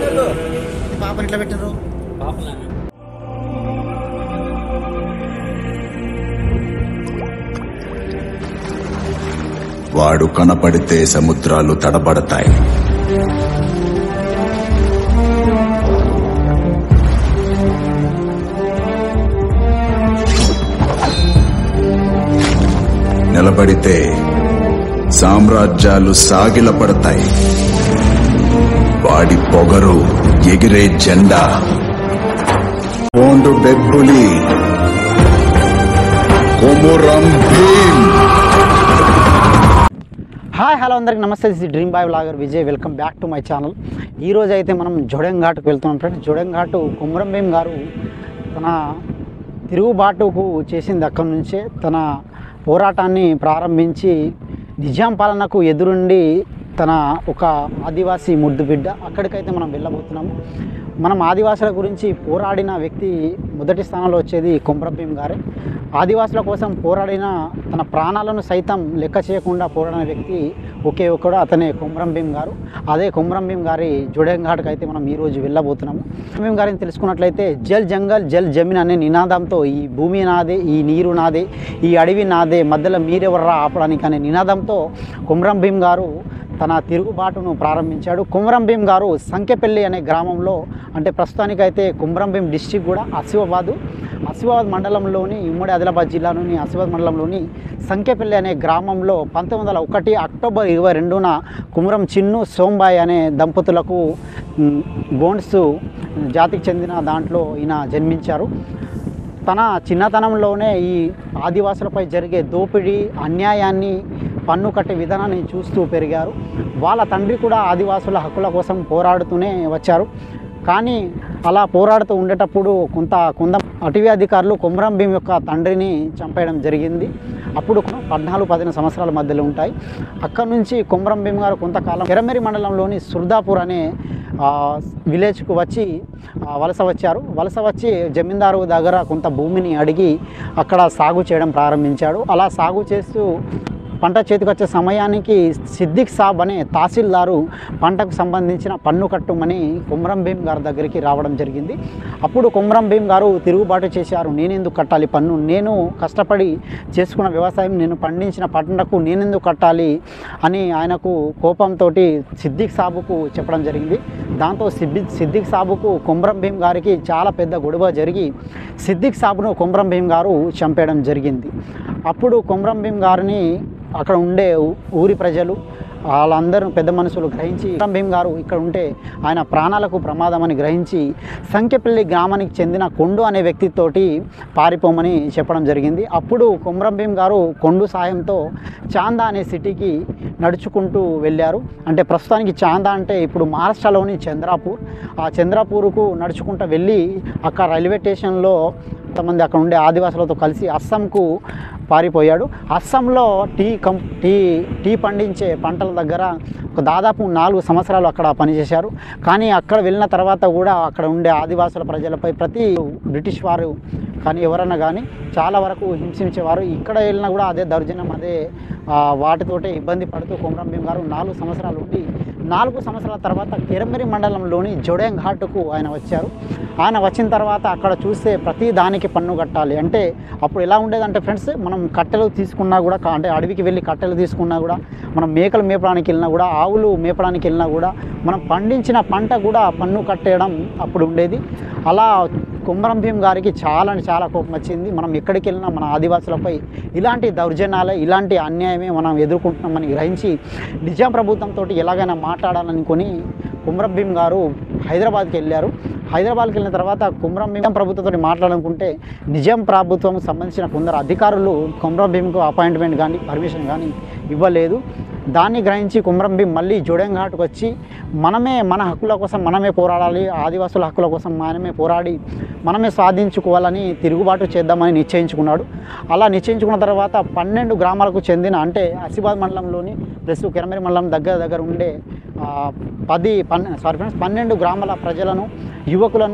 పాపని ఇట్లా పెట్టినారు వాడు కనపడితే సముద్రాలు తడబడతాయి నిలబడితే సామ్రాజ్యాలు సాగిలపడతాయి వాడి పొగరు ఎగిరే జెండా ఓండు బెబ్బులి కొమురం భీమ్ హాయ్ హలో అందరికి నమస్తే this dream boy vlogger Vijay welcome back to my channel ఈ రోజు అయితే మనం జోడెంఘాట్కు వెళ్తున్నాం ఫ్రెండ్స్ జోడెంఘాటు కుమరం భీమ్ గారు తన తిరుగుబాటుకు చేసింది అక్కడి నుంచే తన పోరాటాన్ని ప్రారంభించి నిజాం పాలనకు ఎదురుండి తన ఒక ఆదివాసీ ముద్దు బిడ్డ అక్కడికైతే మనం వెళ్ళబోతున్నాము మనం ఆదివాసుల గురించి పోరాడిన వ్యక్తి మొదటి స్థానంలో వచ్చేది కుమ్రం భీమ్ గారే ఆదివాసుల కోసం పోరాడిన తన ప్రాణాలను సైతం లెక్క చేయకుండా పోరాడిన వ్యక్తి ఒకే ఒక్కడు అతనే కుమ్రం భీమ్ గారు అదే కుమ్రం భీమ్ గారి జుడెంఘాట్కి అయితే మనం ఈరోజు వెళ్ళబోతున్నాము కుమ్రం భీమ్ గారిని తెలుసుకున్నట్లయితే జల్ జంగల్ జల్ జమీన్ అనే నినాదంతో ఈ భూమి నాదే ఈ నీరు నాదే ఈ అడవి నాదే మధ్యలో మీరెవర్రా ఆపడానికి అనే నినాదంతో కుమ్రం భీమ్ గారు తన తిరుగుబాటును ప్రారంభించాడు కుమరం భీమ్ గారు సంకెపల్లి అనే గ్రామంలో అంటే ప్రస్తుతానికైతే కుమరం భీం డిస్టిక్ కూడా ఆసిఫాబాదు ఆసిఫాబాద్ మండలంలోని ఉమ్మడి ఆదిలాబాద్ జిల్లాలోని ఆసిఫాబాద్ మండలంలోని సంకెపల్లి అనే గ్రామంలో పంతొమ్మిది వందల ఒకటి అక్టోబర్ ఇరవై రెండున కుమరం చిన్ను సోంబాయ్ అనే దంపతులకు మ్, బోన్స్ జాతికి చెందిన దాంట్లో ఈయన జన్మించారు తన చిన్నతనంలోనే ఈ ఆదివాసులపై జరిగే దోపిడీ అన్యాయాన్ని పన్ను కట్టే విధానాన్ని చూస్తూ పెరిగారు వాళ్ళ తండ్రి కూడా ఆదివాసుల హక్కుల కోసం పోరాడుతూనే వచ్చారు కానీ అలా పోరాడుతూ ఉండేటప్పుడు కొంత కొంత అటవీ అధికారులు కొమరం భీం యొక్క తండ్రిని చంపేయడం జరిగింది అప్పుడు పద్నాలుగు పదిహేను సంవత్సరాల మధ్యలో ఉంటాయి అక్కడ నుంచి కొమరం భీం గారు కొంతకాలం ఎరమెరి మండలంలోని సుర్దాపూర్ అనే ఆ, విలేజ్కు వచ్చి ఆ, వలస వచ్చారు వలస వచ్చి జమీందారు దగ్గర కొంత భూమిని అడిగి అక్కడ సాగు చేయడం ప్రారంభించాడు అలా సాగు చేస్తూ పంట చేతికి వచ్చే సమయానికి సిద్దిక్ సాబ్ అనే తహసీల్దారు పంటకు సంబంధించిన పన్ను కట్టుమని కుమ్రం భీం గారి దగ్గరికి రావడం జరిగింది అప్పుడు కుమ్రం భీం గారు తిరుగుబాటు చేశారు నేనెందుకు కట్టాలి పన్ను నేను కష్టపడి చేసుకున్న వ్యవసాయం నేను పండించిన పంటకు నేనెందుకు కట్టాలి అని ఆయనకు కోపంతో సిద్దిక్ సాబుకు చెప్పడం జరిగింది దాంతో సిద్ది సిద్దిక్ సాబుకు కుమ్రం భీం గారికి చాలా పెద్ద గొడవ జరిగి సిద్దిక్ సాబును కుమ్రం భీం గారు చంపేయడం జరిగింది అప్పుడు కుమ్రం భీం గారిని అక్కడ ఉండే ఊ- ఊరి ప్రజలు వాళ్ళందరూ పెద్ద మనుషులు గ్రహించి కుమ్రం భీం గారు ఇక్కడ ఉంటే ఆయన ప్రాణాలకు ప్రమాదం అని గ్రహించి సంఖ్యపల్లి గ్రామానికి చెందిన కొండు అనే వ్యక్తితోటి పారిపోమని చెప్పడం జరిగింది అప్పుడు కుమ్రం భీం గారు కొండు సాయంతో చాందా అనే సిటీకి నడుచుకుంటూ వెళ్ళారు అంటే ప్రస్తుతానికి చాందా అంటే ఇప్పుడు మహారాష్ట్రలోని చంద్రాపూర్ ఆ చంద్రాపూర్కు నడుచుకుంటూ వెళ్ళి అక్కడ రైల్వే స్టేషన్లో కొంతమంది అక్కడ ఉండే ఆదివాసులతో కలిసి అస్సాంకు పారిపోయాడు అస్సాంలో టీ కం టీ టీ పండించే పంటల దగ్గర ఒక దాదాపు నాలుగు సంవత్సరాలు అక్కడ పనిచేశారు కానీ అక్కడ వెళ్ళిన తర్వాత కూడా అక్కడ ఉండే ఆదివాసుల ప్రజలపై ప్రతి బ్రిటిష్ వారు కానీ ఎవరన్నా కానీ చాలా వరకు హింసించేవారు ఇక్కడ వెళ్ళినా కూడా అదే దౌర్జన్యం అదే ఆ, వాటితోటే ఇబ్బంది పడుతూ కొమరం భీం గారు నాలుగు సంవత్సరాలు ఉండి నాలుగు సంవత్సరాల తర్వాత కిరమిరి మండలంలోని జోడెంగ్ ఘాట్కు ఆయన వచ్చారు ఆయన వచ్చిన తర్వాత అక్కడ చూస్తే ప్రతి దానికి పన్ను కట్టాలి అంటే అప్పుడు ఎలా ఉండేదంటే ఫ్రెండ్స్ మనం కట్టెలు తీసుకున్నా కూడా కా- అంటే అడవికి వెళ్ళి కట్టెలు తీసుకున్నా కూడా మనం మేకలు మేపడానికి వెళ్ళినా కూడా ఆవులు మేపడానికి వెళ్ళినా కూడా మనం పండించిన పంట కూడా పన్ను కట్టేయడం అప్పుడు ఉండేది అలా కుమ్మరం భీం గారికి చాలా అంటే చాలా కోపం వచ్చింది మనం ఎక్కడికి వెళ్ళినా మన ఆదివాసులపై ఇలాంటి దౌర్జన్యాలే ఇలాంటి అన్యాయమే మనం ఎదుర్కొంటున్నామని గ్రహించి నిజాం ప్రభుత్వంతో ఎలాగైనా మాట్లాడాలనుకొని కుమ్రం భీం గారు హైదరాబాద్కి వెళ్ళారు హైదరాబాద్కి వెళ్ళిన తర్వాత కుమ్రం భీం ప్రభుత్వంతో మాట్లాడాలనుకుంటే నిజాం ప్రభుత్వం సంబంధించిన కొందరు అధికారులు కుమ్రం భీంకు అపాయింట్మెంట్ కానీ పర్మిషన్ కానీ ఇవ్వలేదు దాన్ని గ్రహించి కుమ్రం భీం మళ్ళీ జోడెంఘాట్కి వచ్చి మనమే మన హక్కుల కోసం మనమే పోరాడాలి ఆదివాసుల హక్కుల కోసం మనమే పోరాడి మనమే సాధించుకోవాలని తిరుగుబాటు చేద్దామని నిశ్చయించుకున్నాడు అలా నిశ్చయించుకున్న తర్వాత పన్నెండు గ్రామాలకు చెందిన అంటే ఆసిఫాబాద్ మండలంలోని ప్లస్ కిరమరి మండలం దగ్గర దగ్గర ఉండే ఆ, పది పన్నె సారీ ఫ్రెండ్స్ పన్నెండు గ్రామాల ప్రజలను యువకులను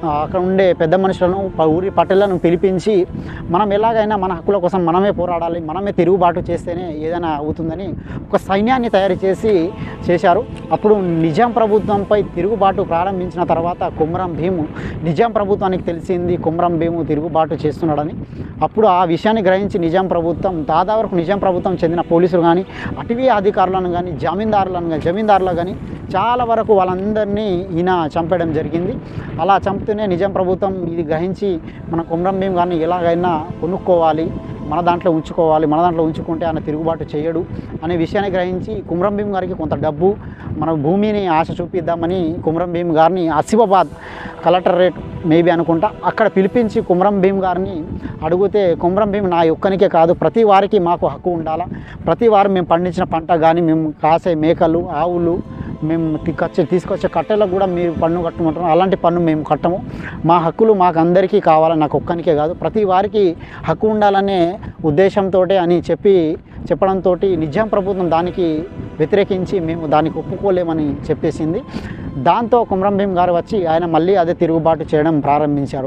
ఆ, అక్కడ ఉండే పెద్ద మనుషులను ప- ఊరి పట్టెలను పిలిపించి మనం ఎలాగైనా మన హక్కుల కోసం మనమే పోరాడాలి మనమే తిరుగుబాటు చేస్తేనే ఏదైనా అవుతుందని ఒక సైన్యాన్ని తయారు చేసి చేశారు అప్పుడు నిజాం ప్రభుత్వంపై తిరుగుబాటు ప్రారంభించిన తర్వాత కుమ్రం భీము నిజాం ప్రభుత్వానికి తెలిసింది కుమ్రం భీము తిరుగుబాటు చేస్తున్నాడని అప్పుడు ఆ విషయాన్ని గ్రహించి నిజాం ప్రభుత్వం దాదాపు వరకు నిజాం ప్రభుత్వం చెందిన పోలీసులు కానీ అటవీ అధికారులను కానీ జమీందారులను కానీ జమీందారులు కానీ చాలా వరకు వాళ్ళందరినీ ఈయన చంపేయడం జరిగింది అలా చంపుతూనే నిజాం ప్రభుత్వం ఇది గ్రహించి మన కుమ్రం భీం గారిని ఎలాగైనా కొనుక్కోవాలి మన దాంట్లో ఉంచుకోవాలి మన దాంట్లో ఉంచుకుంటే ఆయన తిరుగుబాటు చేయడు అనే విషయాన్ని గ్రహించి కుమ్రం భీం గారికి కొంత డబ్బు మన భూమిని ఆశ చూపిద్దామని కుమ్రం భీం గారిని ఆసిఫాబాద్ కలెక్టరేట్ మేబీ అనుకుంటా అక్కడ పిలిపించి కుమ్రం భీం గారిని అడిగితే కుమ్రం భీం నా ఒక్కనికే కాదు ప్రతి వారికి మాకు హక్కు ఉండాలా ప్రతి వారం మేము పండించిన పంట కానీ మేము కాసే మేకలు ఆవులు మేము తీసుకొచ్చే తీసుకొచ్చే కట్టెలకు కూడా మీరు పన్ను కట్టమంటారు అలాంటి పన్ను మేము కట్టము మా హక్కులు మాకు అందరికీ కావాలి నాకు ఒక్కనికే కాదు ప్రతి వారికి హక్కు ఉండాలనే ఉద్దేశంతో అని చెప్పి చెప్పడంతో నిజాం ప్రభుత్వం దానికి వ్యతిరేకించి మేము దానికి ఒప్పుకోలేమని చెప్పేసింది దాంతో కుమ్రం భీం గారు వచ్చి ఆయన మళ్ళీ అదే తిరుగుబాటు చేయడం ప్రారంభించారు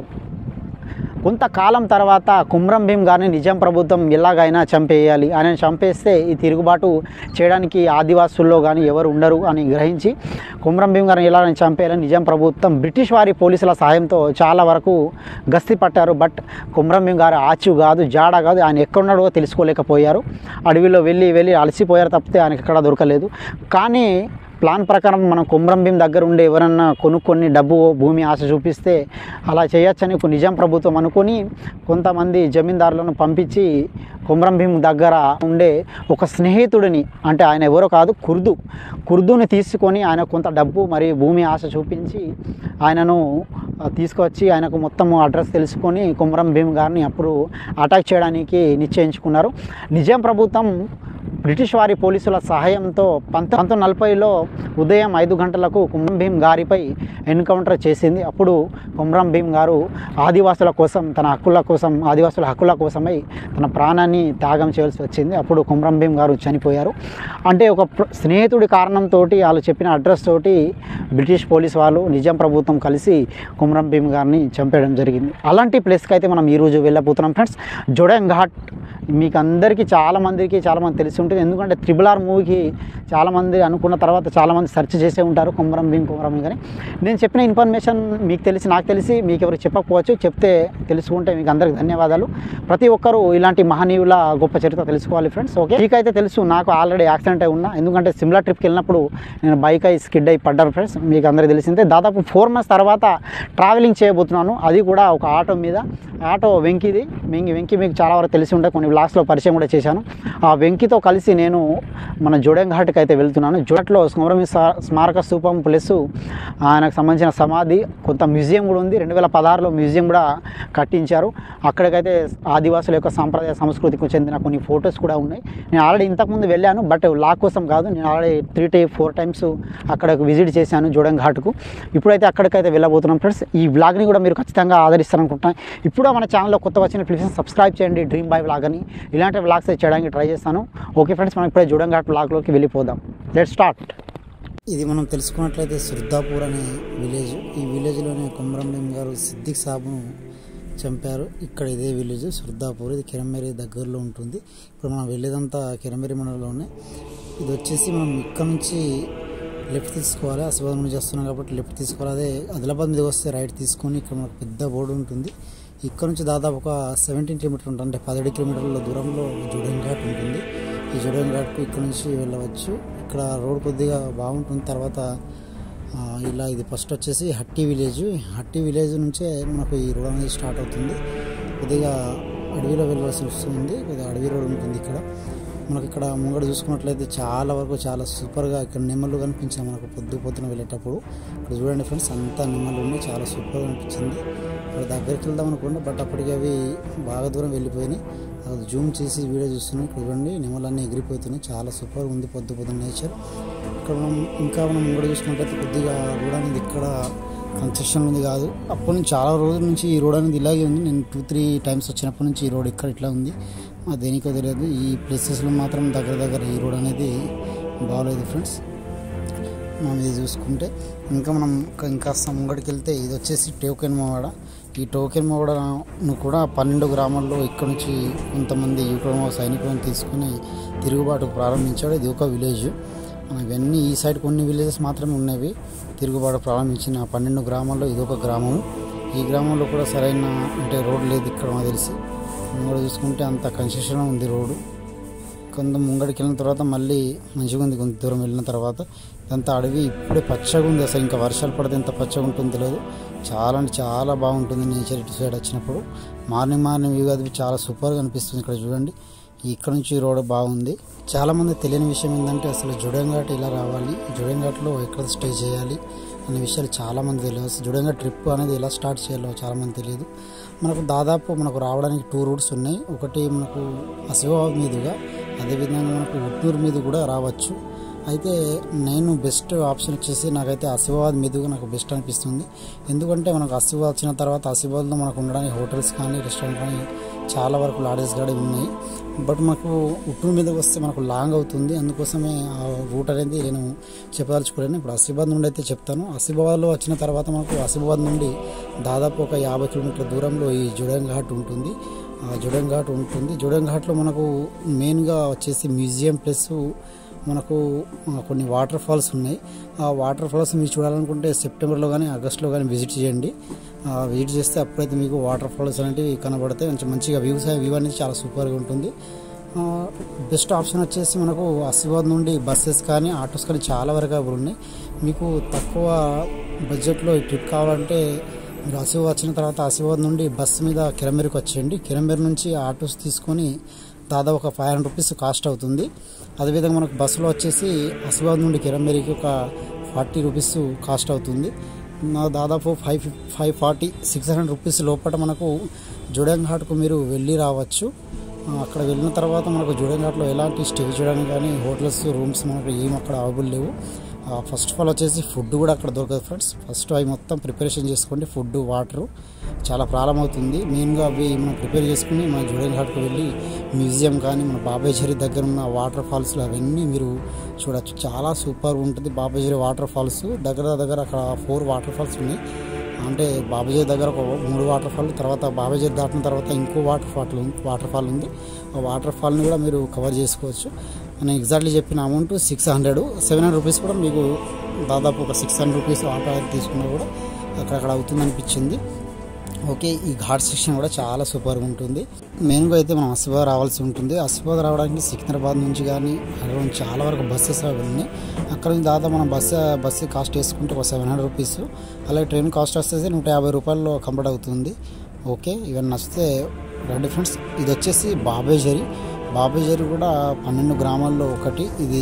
కొంతకాలం తర్వాత కుమ్రం భీం గారిని నిజాం ప్రభుత్వం ఎలాగైనా చంపేయాలి ఆయన చంపేస్తే ఈ తిరుగుబాటు చేయడానికి ఆదివాసుల్లో కానీ ఎవరు ఉండరు అని గ్రహించి కుమ్రం భీం గారిని ఎలాగైనా చంపేయాలని నిజాం ప్రభుత్వం బ్రిటిష్ వారి పోలీసుల సహాయంతో చాలా వరకు గస్తీ పట్టారు బట్ కుమ్రం భీం గారు ఆచు కాదు జాడ కాదు ఆయన ఎక్కడున్నాడో తెలుసుకోలేకపోయారు అడవిలో వెళ్ళి వెళ్ళి అలసిపోయారు తప్పితే ఆయనకి ఎక్కడా దొరకలేదు కానీ ప్లాన్ ప్రకారం మనం కుమ్రం భీం దగ్గర ఉండే ఎవరన్నా కొనుక్కొని డబ్బు భూమి ఆశ చూపిస్తే అలా చేయొచ్చని ఒక నిజాం ప్రభుత్వం అనుకొని కొంతమంది జమీందారులను పంపించి కుమ్రం భీం దగ్గర ఉండే ఒక స్నేహితుడిని అంటే ఆయన ఎవరో కాదు కుర్దు కుర్దుని తీసుకొని ఆయన కొంత డబ్బు మరియు భూమి ఆశ చూపించి ఆయనను ఆ, తీసుకొచ్చి ఆయనకు మొత్తం అడ్రస్ తెలుసుకొని కుమ్రం భీం గారిని అప్పుడు అటాక్ చేయడానికి నిశ్చయించుకున్నారు నిజాం ప్రభుత్వం బ్రిటిష్ వారి పోలీసుల సహాయంతో పంత పంతొమ్మిది నలభైలో ఉదయం ఐదు గంటలకు కుమ్రం భీం గారిపై ఎన్కౌంటర్ చేసింది అప్పుడు కుమ్రం భీం గారు ఆదివాసుల కోసం తన హక్కుల కోసం ఆదివాసుల హక్కుల కోసమై తన ప్రాణాన్ని త్యాగం చేయాల్సి వచ్చింది అప్పుడు కుమ్రం భీం గారు చనిపోయారు అంటే ఒక ప్ర- స్నేహితుడి కారణంతో వాళ్ళు చెప్పిన అడ్రస్ తోటి బ్రిటిష్ పోలీస్ వాళ్ళు నిజాం ప్రభుత్వం కలిసి కుమ్రం భీం గారిని చంపేయడం జరిగింది అలాంటి ప్లేస్కి అయితే మనం ఈరోజు వెళ్ళబోతున్నాం ఫ్రెండ్స్ జోడెన్ ఘాట్ మీకు అందరికీ చాలా మందికి చాలా మంది తెలిసి ఉంటుంది ఎందుకంటే త్రిబుల్ ఆర్ మూవీకి చాలామంది అనుకున్న తర్వాత చాలామంది సెర్చ్ చేసే ఉంటారు కుమరం భీం కుమరం భీం కానీ నేను చెప్పిన ఇన్ఫర్మేషన్ మీకు తెలిసి నాకు తెలిసి మీకు ఎవరికి చెప్పకపోవచ్చు చెప్తే తెలుసుకుంటే మీకు అందరికి ధన్యవాదాలు ప్రతి ఒక్కరూ ఇలాంటి మహనీయుల గొప్ప చరిత్ర తెలుసుకోవాలి ఫ్రెండ్స్ ఓకే మీకైతే తెలుసు నాకు ఆల్రెడీ యాక్సిడెంట్ అయి ఉన్నా ఎందుకంటే సిమ్లా ట్రిప్కి వెళ్ళినప్పుడు నేను బైక్ అయి స్కిడ్ అయి పడ్డాను ఫ్రెండ్స్ మీకు అందరికీ తెలిసిందే దాదాపు ఫోర్ మంత్స్ తర్వాత ట్రావెలింగ్ చేయబోతున్నాను అది కూడా ఒక ఆటో మీద ఆటో వెంకిది వెంకి వెంకి మీకు చాలా వరకు తెలిసి ఉంటే కొన్ని బ్లాగ్స్లో పరిచయం కూడా చేశాను ఆ వెంకితో కలిసి నేను మన జోడెం ఘాట్కి అయితే వెళ్తున్నాను జోడట్లో స్మరమి స్మారక స్థూపం ప్లస్ ఆయనకు సంబంధించిన సమాధి కొంత మ్యూజియం కూడా ఉంది రెండు వేల పదహారులో మ్యూజియం కూడా కట్టించారు అక్కడికైతే ఆదివాసుల యొక్క సాంప్రదాయ సంస్కృతికి చెందిన కొన్ని ఫొటోస్ కూడా ఉన్నాయి నేను ఆల్రెడీ ఇంతకుముందు వెళ్ళాను బట్ లా కోసం కాదు నేను already three to four times అక్కడికి విజిట్ చేశాను జోడెం ఘాట్కు ఇప్పుడైతే అక్కడికైతే వెళ్ళబోతున్నాం ఫ్రెండ్స్ ఈ వ్లాగ్ని కూడా మీరు ఖచ్చితంగా ఆదరిస్తారనుకుంటున్నాను ఇప్పుడు మన ఛానల్లో కొత్త వచ్చిన ప్లీజ్ సబ్స్క్రైబ్ చేయండి డ్రీమ్ బాయ్ వ్లాగ్ అని ఇలాంటి వ్లాగ్స్ చేయడానికి ట్రై చేస్తాను ఓకే ఫ్రెండ్స్ మనం ఇప్పుడే జోడెం ఘాట్ వ్లాగ్లోకి వెళ్ళిపోదాం లెట్ స్టార్ట్ ఇది మనం తెలుసుకున్నట్లయితే సుర్దాపూర్ అనే విలేజ్ ఈ విలేజ్లోనే కుమ్రంభీం గారు సిద్దిక్ సాబును చంపారు ఇక్కడ ఇదే విలేజ్ సుర్దాపూర్ ఇది కిరమేరి దగ్గరలో ఉంటుంది ఇప్పుడు మనం వెళ్ళేదంతా కిరమేరి మండలంలోనే ఇది వచ్చేసి మనం ఇక్కడ నుంచి లెఫ్ట్ తీసుకోవాలి అసబాద్ నుంచి వస్తున్నాం కాబట్టి లెఫ్ట్ తీసుకోవాలి అదే ఆదిలాబాద్ మీద వస్తే రైట్ తీసుకొని ఇక్కడ మనకు పెద్ద బోర్డు ఉంటుంది ఇక్కడ నుంచి దాదాపు ఒక సెవెంటీన్ కిలోమీటర్ ఉంటుంది అంటే పదిహేడు కిలోమీటర్ల దూరంలో జుడెన్ ఘాట్ ఉంటుంది ఈ జుడెన్ ఘాట్కు ఇక్కడ నుంచి వెళ్ళవచ్చు ఇక్కడ రోడ్ కొద్దిగా బాగుంటుంది తర్వాత ఆ, ఇలా ఇది ఫస్ట్ వచ్చేసి హట్టి విలేజ్ హట్టి విలేజ్ నుంచే మనకు ఈ రోడ్ అనేది స్టార్ట్ అవుతుంది కొద్దిగా అడవిలో వెళ్ళాల్సి వస్తుంది కొద్దిగా అడవి రోడ్ ఉంటుంది ఇక్కడ మనకి ఇక్కడ ముంగడ చూసుకున్నట్లయితే చాలా వరకు చాలా సూపర్గా ఇక్కడ నెమ్మలు కనిపించాయి మనకు పొద్దు పొద్దున వెళ్ళేటప్పుడు ఇక్కడ చూడండి ఫ్రెండ్స్ అంతా నెమ్మలు ఉన్నాయి చాలా సూపర్గా అనిపించింది ఇక్కడ దగ్గరికి వెళ్దాం అనుకోండి బట్ అప్పటికి అవి బాగా దూరం వెళ్ళిపోయినాయి అది జూమ్ చేసి వీడియో చూస్తున్నాం ఇక్కడ చూడండి నెమలన్నీ ఎగిరిపోతున్నాయి చాలా సూపర్ ఉంది పొద్దు పొద్దున్న నేచర్ ఇక్కడ మనం ఇంకా మనం ముంగడ చూసుకున్నట్లయితే కొద్దిగా రోడ్ అనేది ఇక్కడ కన్స్ట్రక్షన్ ఉంది కాదు అప్పటి నుంచి చాలా రోజుల నుంచి ఈ రోడ్ అనేది ఇలాగే ఉంది నేను టూ త్రీ టైమ్స్ వచ్చినప్పటి నుంచి ఈ రోడ్ ఇక్కడ ఇట్లా ఉంది ఆ దేనికో తెలియదు ఈ ప్లేసెస్లో మాత్రం దగ్గర దగ్గర ఈ రోడ్ అనేది బాగలేదు ఫ్రెండ్స్ మనం ఇది చూసుకుంటే ఇంకా మనం ఇంకా- ఇంకా ముంగడికి వెళ్తే ఇది వచ్చేసి టోకెన్ మోవాడ ఈ టోకెన్ మోవాడను కూడా పన్నెండు గ్రామాల్లో ఇక్కడ నుంచి కొంతమంది యుక్రెయిన్ సైనికులను తీసుకుని తిరుగుబాటు ప్రారంభించాడు ఇది ఒక విలేజ్ మనం ఇవన్నీ ఈ సైడ్ కొన్ని విలేజెస్ మాత్రమే ఉన్నవి తిరుగుబాటు ప్రారంభించిన పన్నెండు గ్రామాల్లో ఇది ఒక గ్రామం ఈ గ్రామంలో కూడా సరైన అంటే రోడ్ లేదు ఇక్కడ నాకు తెలిసి ముంగడ చూసుకుంటే అంత కన్స్ట్రక్షన్ ఉంది రోడ్డు కొంత ముంగడికి వెళ్ళిన తర్వాత మళ్ళీ మంచిగా ఉంది కొంత దూరం వెళ్ళిన తర్వాత ఇదంతా అడవి ఇప్పుడే పచ్చగా ఉంది అసలు ఇంకా వర్షాలు పడితే ఎంత పచ్చగా ఉంటుందో తెలియదు చాలా అంటే చాలా బాగుంటుంది నేచర్ ఇటు సైడ్ వచ్చినప్పుడు మార్నింగ్ మార్నింగ్ వ్యూ అది చాలా సూపర్గా అనిపిస్తుంది ఇక్కడ చూడండి ఇక్కడ నుంచి ఈ రోడ్ బాగుంది చాలా మంది తెలియని విషయం ఏంటంటే అసలు జుడంఘాట్ ఇలా రావాలి జుడంఘాట్లో ఎక్కడ స్టే చేయాలి అనే విషయాలు చాలా మంది తెలియదు అసలు జుడంఘాట్ ట్రిప్ అనేది ఎలా స్టార్ట్ చేయాలో చాలా మంది తెలియదు మనకు దాదాపు మనకు రావడానికి టూ రూట్స్ ఉన్నాయి ఒకటి మనకు అసివాబాద్ మీదుగా అదేవిధంగా మనకు ఉట్నూరు మీద కూడా రావచ్చు అయితే నేను బెస్ట్ ఆప్షన్ వచ్చేసి నాకైతే ఆసిఫాబాద్ మీదుగా నాకు బెస్ట్ అనిపిస్తుంది ఎందుకంటే మనకు ఆసిఫాబాద్ వచ్చిన తర్వాత ఆసిఫాబాద్లో మనకు ఉండడానికి హోటల్స్ కానీ రెస్టారెంట్ కానీ చాలా వరకు లాడేస్ కూడా ఉన్నాయి బట్ మనకు ఉట్నూరు మీదకి వస్తే మనకు లాంగ్ అవుతుంది అందుకోసమే ఆ రూట్ అనేది నేను చెప్పదలుచుకోలేను ఇప్పుడు ఆసిఫాబాద్ నుండి అయితే చెప్తాను ఆసిఫాబాద్లో వచ్చిన తర్వాత మనకు ఆసిఫాబాద్ నుండి దాదాపు ఒక యాభై కిలోమీటర్ల దూరంలో ఈ జుడన్ ఘాట్ ఉంటుంది ఆ జుడన్ ఘాట్ ఉంటుంది జుడన్ ఘాట్లో మనకు మెయిన్గా వచ్చేసి మ్యూజియం ప్లస్ మనకు ఆ, కొన్ని వాటర్ ఫాల్స్ ఉన్నాయి ఆ వాటర్ ఫాల్స్ మీరు చూడాలనుకుంటే సెప్టెంబర్లో కానీ ఆగస్ట్లో కానీ విజిట్ చేయండి ఆ, విజిట్ చేస్తే అప్పుడైతే మీకు వాటర్ ఫాల్స్ అనేవి కనబడతాయి మంచి మంచిగా వ్యూస్ వ్యూ అనేది చాలా సూపర్గా ఉంటుంది ఆ, బెస్ట్ ఆప్షన్ వచ్చేసి మనకు ఆసిఫాబాద్ నుండి బస్సెస్ కానీ ఆటోస్ కానీ చాలా వరకు అవి ఉన్నాయి మీకు తక్కువ బడ్జెట్లో ఈ ట్రిప్ కావాలంటే మీరు ఆసిఫాబాద్ వచ్చిన తర్వాత ఆసిఫాబాద్ నుండి బస్సు మీద కిరంబేరికి వచ్చేయండి కిరంబేర్ నుంచి ఆటోస్ తీసుకొని దాదాపు ఒక ఫైవ్ హండ్రెడ్ రూపీస్ కాస్ట్ అవుతుంది అదేవిధంగా మనకు బస్సులో వచ్చేసి ఆసిఫాబాద్ నుండి కిరంబేరికి ఒక ఫార్టీ రూపీస్ కాస్ట్ అవుతుంది నా దాదాపు five five forty six hundred rupees లోపల మనకు జుడంగ్ ఘాట్కు మీరు వెళ్ళి రావచ్చు ఆ, అక్కడ వెళ్ళిన తర్వాత మనకు జుడంఘాట్లో ఎలాంటి స్టే చేయడానికి కానీ హోటల్స్ రూమ్స్ మనకు ఏం అక్కడ అవైలబుల్ లేవు ఫస్ట్ ఆఫ్ ఆల్ వచ్చేసి ఫుడ్ కూడా అక్కడ దొరకదు ఫ్రెండ్స్ ఫస్ట్ అవి మొత్తం ప్రిపరేషన్ చేసుకోండి ఫుడ్ వాటర్ చాలా ప్రాబ్లం అవుతుంది మెయిన్గా అవి మనం ప్రిపేర్ చేసుకుని మన జుడెన్ ఘాట్కి వెళ్ళి మ్యూజియం కానీ మన బాబాయ్జరీ దగ్గర ఉన్న వాటర్ ఫాల్స్లు అవన్నీ మీరు చూడొచ్చు చాలా సూపర్ ఉంటుంది బాబాయ్జరీ వాటర్ ఫాల్స్ దగ్గర దగ్గర అక్కడ ఫోర్ వాటర్ ఫాల్స్ ఉన్నాయి అంటే బాబాజీ దగ్గర ఒక మూడు వాటర్ ఫాల్ తర్వాత బాబాజీ దాటిన తర్వాత ఇంకో వాటర్ ఫాల్ ఉంది వాటర్ ఫాల్ ఉంది ఆ వాటర్ ఫాల్ని కూడా మీరు కవర్ చేసుకోవచ్చు నేను ఎగ్జాక్ట్లీ చెప్పిన amount six hundred seven hundred rupees కూడా మీకు దాదాపు ఒక సిక్స్ హండ్రెడ్ రూపీస్ ఆటో తీసుకున్నా కూడా అక్కడక్కడ అవుతుంది అనిపించింది ఓకే ఈ ఘాట్ సెక్షన్ కూడా చాలా సూపర్గా ఉంటుంది మెయిన్గా అయితే మనం అసిఫాబాద్ రావాల్సి ఉంటుంది అసిఫాబాద్ రావడానికి సికింద్రాబాద్ నుంచి కానీ అక్కడ నుంచి చాలా వరకు బస్సెస్ అవి ఉన్నాయి అక్కడ నుంచి దాదాపు మనం బస్సు బస్సు కాస్ట్ వేసుకుంటే ఒక సెవెన్ హండ్రెడ్ రూపీస్ అలాగే ట్రైన్ కాస్ట్ వస్తే నూట యాభై రూపాయల్లో కంప్లీట్ అవుతుంది ఓకే ఇవన్నీ నచ్చితే రండి ఫ్రెండ్స్ ఇది వచ్చేసి బాబేజరి బాబేజరి కూడా పన్నెండు గ్రామాల్లో ఒకటి ఇది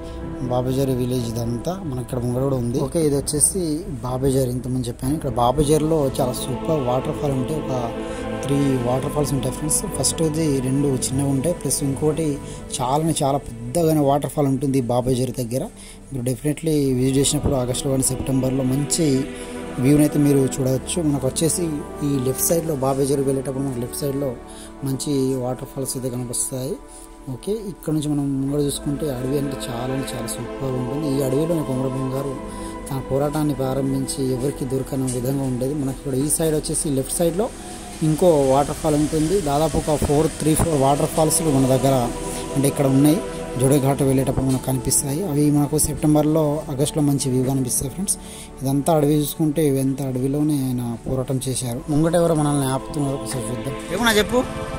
బాబేజరి విలేజ్ ఇదంతా మన ఇక్కడ ముంగడ కూడా ఉంది ఓకే ఇది వచ్చేసి బాబేజరి ఇంతకుముందు చెప్పాను ఇక్కడ బాబేజరిలో చాలా సూపర్ వాటర్ ఫాల్ ఉంటాయి ఒక త్రీ వాటర్ ఫాల్స్ ఉంటాయి ఫ్రెండ్స్ ఫస్ట్ ఇది రెండు చిన్నగా ఉంటాయి ప్లస్ ఇంకోటి చాలా చాలా పెద్దగానే వాటర్ ఫాల్ ఉంటుంది బాబేజరి దగ్గర మీరు డెఫినెట్లీ విజిట్ చేసినప్పుడు ఆగస్టులో కానీ సెప్టెంబర్లో మంచి వ్యూని అయితే మీరు చూడవచ్చు మనకు వచ్చేసి ఈ లెఫ్ట్ సైడ్లో బాబేజరి వెళ్ళేటప్పుడు మనకు లెఫ్ట్ సైడ్లో మంచి వాటర్ ఫాల్స్ అయితే కనిపిస్తాయి ఓకే ఇక్కడ నుంచి మనం ముంగడ చూసుకుంటే అడవి అంటే చాలా అంటే చాలా సూపర్ ఉంటుంది ఈ అడవిలోనే కొమరభీం గారు తన పోరాటాన్ని ప్రారంభించి ఎవరికి దొరకని విధంగా ఉండేది మనకి ఇక్కడ ఈ సైడ్ వచ్చేసి లెఫ్ట్ సైడ్లో ఇంకో వాటర్ ఫాల్ ఉంటుంది దాదాపు ఒక four three four water falls మన దగ్గర అంటే ఇక్కడ ఉన్నాయి జోడేఘాట్ వెళ్ళేటప్పుడు మనకు కనిపిస్తాయి అవి మనకు సెప్టెంబర్లో ఆగస్టులో మంచి వ్యూ కనిపిస్తాయి ఫ్రెండ్స్ ఇదంతా అడవి చూసుకుంటే ఇదంతా అడవిలోనే ఆయన పోరాటం చేశారు ముంగట ఎవరో మనల్ని ఆపుతున్నారు ఒకసారి చూద్దాం ఏమన్నా చెప్పు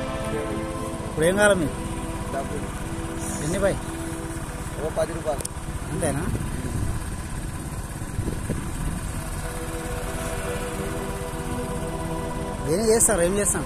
ఇప్పుడు ఏం కావాలి మీకు ఎన్ని బాయ్ ఓ పది రూపాయలు అంతేనా దేని చేస్తారు ఏం చేస్తాం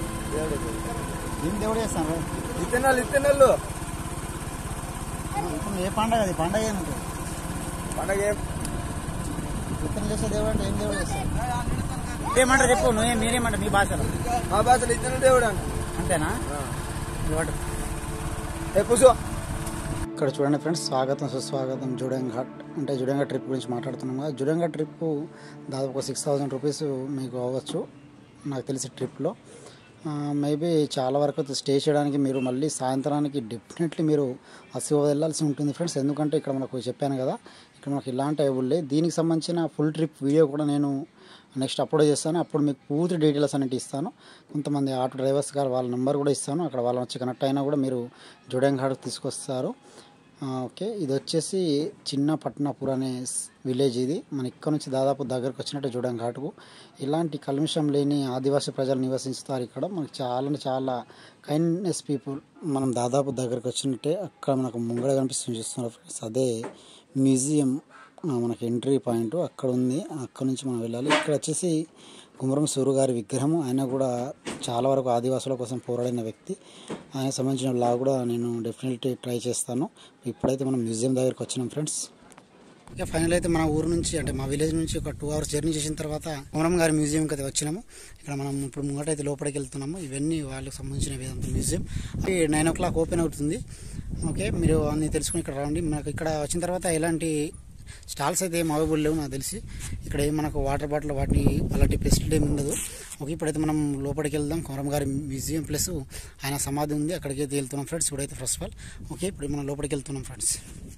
ఏం దేవుడు చేస్తాను ఇత్తనాలు ఇత్తనాలు ఇప్పుడు ఏ పండగ అది పండగ ఏముంటుంది పండగ ఏం విత్తనం చేసే దేవుడు అంటే ఏం దేవుడు చేస్తారు ఏమంటారు చెప్పు నువ్వేం మీరేమంటారు మీ భాషలో మా భాషలో ఇత్తనం దేవుడు అంట అంతేనా ఇవ్వడు. ఏ కూర్చో ఇక్కడ చూడండి ఫ్రెండ్స్ స్వాగతం సుస్వాగతం జుడంగ్ ఘాట్ అంటే జుడంగ ట్రిప్ గురించి మాట్లాడుతున్నాం కదా జుడంగ ట్రిప్ దాదాపు సిక్స్ థౌజండ్ రూపీస్ మీకు అవ్వచ్చు నాకు తెలిసి ట్రిప్లో మేబీ చాలా వరకు అయితే స్టే చేయడానికి మీరు మళ్ళీ సాయంత్రానికి డెఫినెట్లీ మీరు అసివ వెళ్ళాల్సి ఉంటుంది ఫ్రెండ్స్ ఎందుకంటే ఇక్కడ మనకు చెప్పాను కదా ఇక్కడ మనకి ఇలాంటి అవైలబుల్ లేవు దీనికి సంబంధించిన ఫుల్ ట్రిప్ వీడియో కూడా నేను నెక్స్ట్ అప్లోడ్ చేస్తాను అప్పుడు మీకు పూర్తి డీటెయిల్స్ అనేవి ఇస్తాను కొంతమంది ఆటో డ్రైవర్స్ గారు వాళ్ళ నెంబర్ కూడా ఇస్తాను అక్కడ వాళ్ళు వచ్చి కనెక్ట్ అయినా కూడా మీరు జోడంఘాట్కి తీసుకొస్తారు ఆ, ఓకే ఇది వచ్చేసి చిన్న పట్నాపూర్ అనే స్- విలేజ్ ఇది మన ఇక్కడ నుంచి దాదాపు దగ్గరకు వచ్చినట్టు చూడండి ఘాటుకు ఇలాంటి కల్మషం లేని ఆదివాసీ ప్రజలు నివసిస్తారు ఇక్కడ మనకి చాలా అంటే చాలా కైండ్నెస్ పీపుల్ మనం దాదాపు దగ్గరకు వచ్చినట్టే అక్కడ మనకు ముంగడ కనిపిస్తుంది చూస్తున్నారు ఫ్రెండ్స్ అదే మ్యూజియం ఆ, మనకి ఎంట్రీ పాయింట్ అక్కడ ఉంది అక్కడ నుంచి మనం వెళ్ళాలి ఇక్కడ వచ్చేసి కుమరం సూరు గారి విగ్రహం ఆయన కూడా చాలా వరకు ఆదివాసుల కోసం పోరాడిన వ్యక్తి ఆయన సంబంధించిన లా కూడా నేను డెఫినెట్లీ ట్రై చేస్తాను ఇప్పుడైతే మనం మ్యూజియం దగ్గరికి వచ్చినాం ఫ్రెండ్స్ ఇక ఫైనల్ అయితే మన ఊరు నుంచి అంటే మా విలేజ్ నుంచి ఒక టూ అవర్స్ జర్నీ చేసిన తర్వాత కుమరం గారి మ్యూజియంకి అయితే వచ్చినాము ఇక్కడ మనం ఇప్పుడు ముంగట అయితే లోపలికి వెళ్తున్నాము ఇవన్నీ వాళ్ళకి సంబంధించిన వేదాంత museum nine o'clock open అవుతుంది ఓకే మీరు అన్ని తెలుసుకుని ఇక్కడ రండి మనకు ఇక్కడ వచ్చిన తర్వాత ఎలాంటి స్టాల్స్ అయితే ఏం అవైలబుల్ లేవు నాకు తెలిసి ఇక్కడ ఏం మనకు వాటర్ బాటిల్ వాటిని అలాంటి ఫెసిలిటీ ఏమి ఉండదు ఓకే ఇప్పుడైతే మనం లోపలికి వెళ్దాం కొమరం గారి మ్యూజియం ప్లస్ ఆయన సమాధి ఉంది అక్కడికి అయితే వెళ్తున్నాం ఫ్రెండ్స్ ఇప్పుడైతే ఫస్ట్ ఆఫ్ ఆల్ ఓకే ఇప్పుడు మనం లోపలికి వెళ్తున్నాం ఫ్రెండ్స్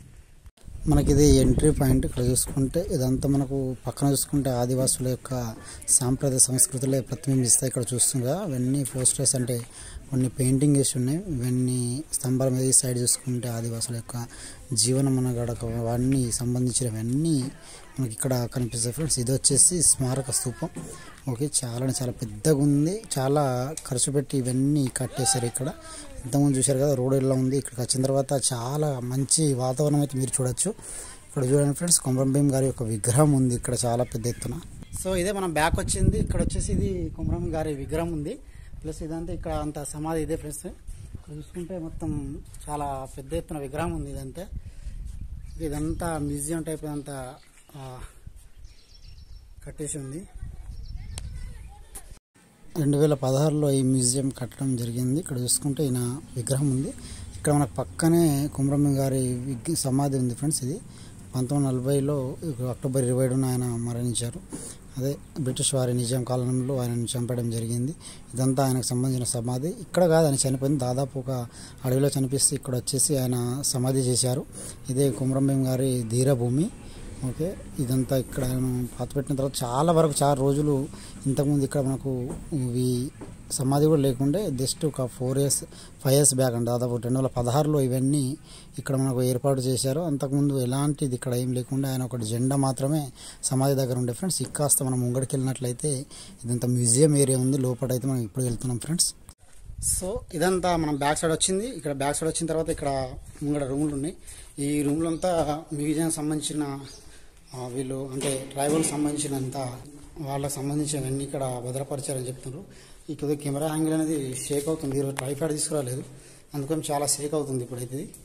మనకి ఇది ఎంట్రీ పాయింట్ ఇక్కడ చూసుకుంటే ఇదంతా మనకు పక్కన చూసుకుంటే ఆదివాసుల యొక్క సాంప్రదాయ సంస్కృతులే ప్రతిబింబిస్తాయి ఇక్కడ చూస్తుండగా అవన్నీ పోస్టర్స్ అంటే కొన్ని పెయింటింగ్ వేసి ఉన్నాయి ఇవన్నీ స్తంభాల మీద ఈ సైడ్ చూసుకుంటే ఆదివాసుల యొక్క జీవన మనగడక అవన్నీ సంబంధించినవన్నీ మనకి ఇక్కడ కనిపిస్తాయి ఫ్రెండ్స్ ఇది వచ్చేసి స్మారక స్తూపం ఓకే చాలా అంటే చాలా పెద్దగా ఉంది చాలా ఖర్చు పెట్టి ఇవన్నీ కట్టేశారు ఇక్కడ ఇంతకుముందు చూశారు కదా రోడ్ ఎలా ఉంది ఇక్కడికి వచ్చిన తర్వాత చాలా మంచి వాతావరణం అయితే మీరు చూడొచ్చు ఇక్కడ చూడండి ఫ్రెండ్స్ కొమరం భీమ్ గారి యొక్క విగ్రహం ఉంది ఇక్కడ చాలా పెద్ద ఎత్తున సో ఇదే మనం బ్యాక్ వచ్చింది ఇక్కడ వచ్చేసి ఇది కొమరం గారి విగ్రహం ఉంది ప్లస్ ఇదంతా ఇక్కడ అంత సమాధి ఇదే ఫ్రెండ్స్ ఇక్కడ చూసుకుంటే మొత్తం చాలా పెద్ద ఎత్తున విగ్రహం ఉంది ఇదంతా ఇదంతా మ్యూజియం టైప్ ఇదంతా ఆ, కట్టేసి ఉంది రెండు వేల పదహారులో ఈ మ్యూజియం కట్టడం జరిగింది ఇక్కడ చూసుకుంటే ఈయన విగ్రహం ఉంది ఇక్కడ మనకు పక్కనే కుమరమ్మ గారి విగ్ సమాధి ఉంది ఫ్రెండ్స్ ఇది పంతొమ్మిది నలభైలో అక్టోబర్ ఇరవై ఏడున ఆయన మరణించారు అదే బ్రిటిష్ వారి నిజాం కాలంలో ఆయనను చంపడం జరిగింది ఇదంతా ఆయనకు సంబంధించిన సమాధి ఇక్కడ కాదు ఆయన చనిపోయింది దాదాపు ఒక అడవిలో చనిపిస్తే ఇక్కడ వచ్చేసి ఆయన సమాధి చేశారు ఇదే కుమరంభీం గారి ధీరభూమి ఓకే ఇదంతా ఇక్కడ ఆయన పాత పెట్టిన తర్వాత చాలా వరకు చాలా రోజులు ఇంతకుముందు ఇక్కడ మనకు ఇవి సమాధి కూడా లేకుండే జస్ట్ ఒక four years five years back అండి దాదాపు రెండు వేల పదహారులో ఇవన్నీ ఇక్కడ మనకు ఏర్పాటు చేశారు అంతకుముందు ఎలాంటిది ఇక్కడ ఏం లేకుండా ఆయన ఒకటి జెండా మాత్రమే సమాధి దగ్గర ఉండే ఫ్రెండ్స్ ఇక్కాస్త మనం ముంగడికి వెళ్ళినట్లయితే ఇదంతా మ్యూజియం ఏరియా ఉంది లోపల అయితే మనం ఇప్పుడు వెళ్తున్నాం ఫ్రెండ్స్ సో ఇదంతా మనం బ్యాక్ సైడ్ వచ్చింది ఇక్కడ బ్యాక్ సైడ్ వచ్చిన తర్వాత ఇక్కడ ముంగడ రూమ్లు ఉన్నాయి ఈ రూమ్లు అంతా మ్యూజియం సంబంధించిన ఆ, వీళ్ళు అంటే ట్రైబల్ సంబంధించినంత వాళ్ళకి సంబంధించినవన్నీ ఇక్కడ భద్రపరిచారని చెప్తున్నారు ఈ కొద్దిగా కెమెరా యాంగిల్ అనేది షేక్ అవుతుంది ఈరోజు ట్రైఫాడ్ తీసుకురాలేదు అందుకని చాలా షేక్ అవుతుంది ఇప్పుడైతే ఇది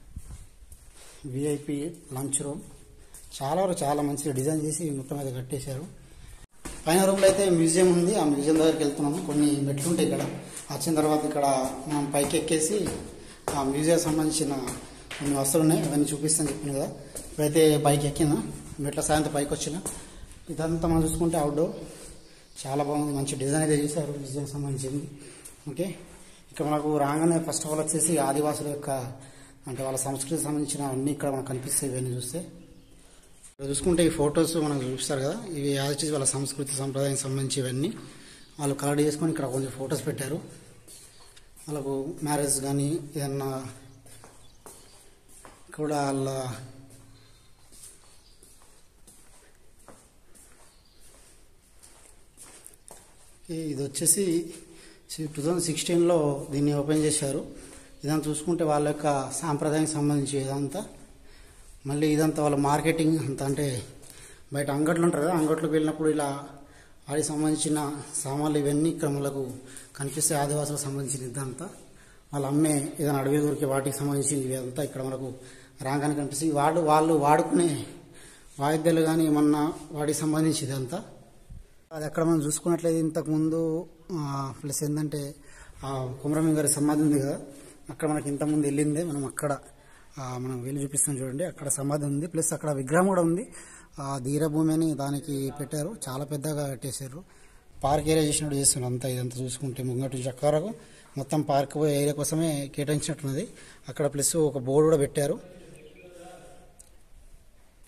విఐపి లంచ్ రూమ్ చాలా వరకు చాలా మంచిగా డిజైన్ చేసి మొత్తం అయితే కట్టేశారు పైన రూమ్లో అయితే మ్యూజియం ఉంది ఆ మ్యూజియం దగ్గరికి వెళ్తున్నాము కొన్ని మెట్లు ఉంటాయి ఇక్కడ వచ్చిన తర్వాత ఇక్కడ మనం పైకి ఎక్కేసి ఆ మ్యూజియం సంబంధించిన కొన్ని వస్తువులు ఉన్నాయి అవన్నీ చూపిస్తాను చెప్పాను కదా ఇప్పుడైతే పైకి ఎక్కిన మెట్ల సాయంత్రం పైకి వచ్చిన ఇదంతా మనం చూసుకుంటే అవుట్డోర్ చాలా బాగుంది మంచి డిజైన్ అయితే చేశారు మ్యూజియం సంబంధించింది ఓకే ఇక్కడ మనకు రాగానే ఫస్ట్ ఆఫ్ ఆల్ వచ్చేసి ఆదివాసుల యొక్క అంటే వాళ్ళ సంస్కృతికి సంబంధించిన అన్ని ఇక్కడ మనకు కనిపిస్తాయి ఇవన్నీ చూస్తే ఇక్కడ చూసుకుంటే ఈ ఫొటోస్ మనకు చూపిస్తారు కదా ఇవి యాజ్ వాళ్ళ సంస్కృతి సంప్రదాయం సంబంధించి ఇవన్నీ వాళ్ళు కలెక్ట్ చేసుకొని ఇక్కడ కొంచెం ఫొటోస్ పెట్టారు వాళ్ళకు మ్యారేజ్ కానీ ఏదన్నా కూడా వాళ్ళ ఈ- ఇది వచ్చేసి టూ థౌజండ్ సిక్స్టీన్లో దీన్ని ఓపెన్ చేశారు ఇదంతా చూసుకుంటే వాళ్ళ యొక్క సాంప్రదాయం సంబంధించి ఇదంతా మళ్ళీ ఇదంతా వాళ్ళ మార్కెటింగ్ అంతా అంటే బయట అంగట్లు ఉంటారు కదా అంగట్లోకి వెళ్ళినప్పుడు ఇలా వాటికి సంబంధించిన సామాన్లు ఇవన్నీ ఇక్కడ మనకు కనిపిస్తే ఆదివాసులకు సంబంధించిన ఇదంతా వాళ్ళు అమ్మే ఏదైనా అడవి దొరికే వాటికి సంబంధించిన ఇదంతా ఇక్కడ మనకు రాగానే కనిపిస్తుంది వాడు వాళ్ళు వాడుకునే వాయిద్యాలు కానీ ఏమన్నా వాటికి సంబంధించి ఇదంతా అది అక్కడ మనం చూసుకున్నట్లయితే ఇంతకు ముందు ప్లస్ ఏంటంటే ఆ కుమరమి గారి సమాధి ఉంది కదా అక్కడ మనకి ఇంతకుముందు వెళ్ళిందే మనం అక్కడ ఆ, మనం వెళ్ళి చూపిస్తాం చూడండి అక్కడ సమాధి ఉంది ప్లస్ అక్కడ విగ్రహం కూడా ఉంది ఆ ధీరభూమి అని దానికి పెట్టారు చాలా పెద్దగా కట్టేశారు పార్క్ ఏరియా చేసినట్టు చేస్తున్నారు అంతా ఇదంతా చూసుకుంటే ముంగటి నుంచి అక్కడ వరకు మొత్తం పార్క్ ఏరియా కోసమే కేటాయించినట్టున్నది అక్కడ ప్లస్ ఒక బోర్డు కూడా పెట్టారు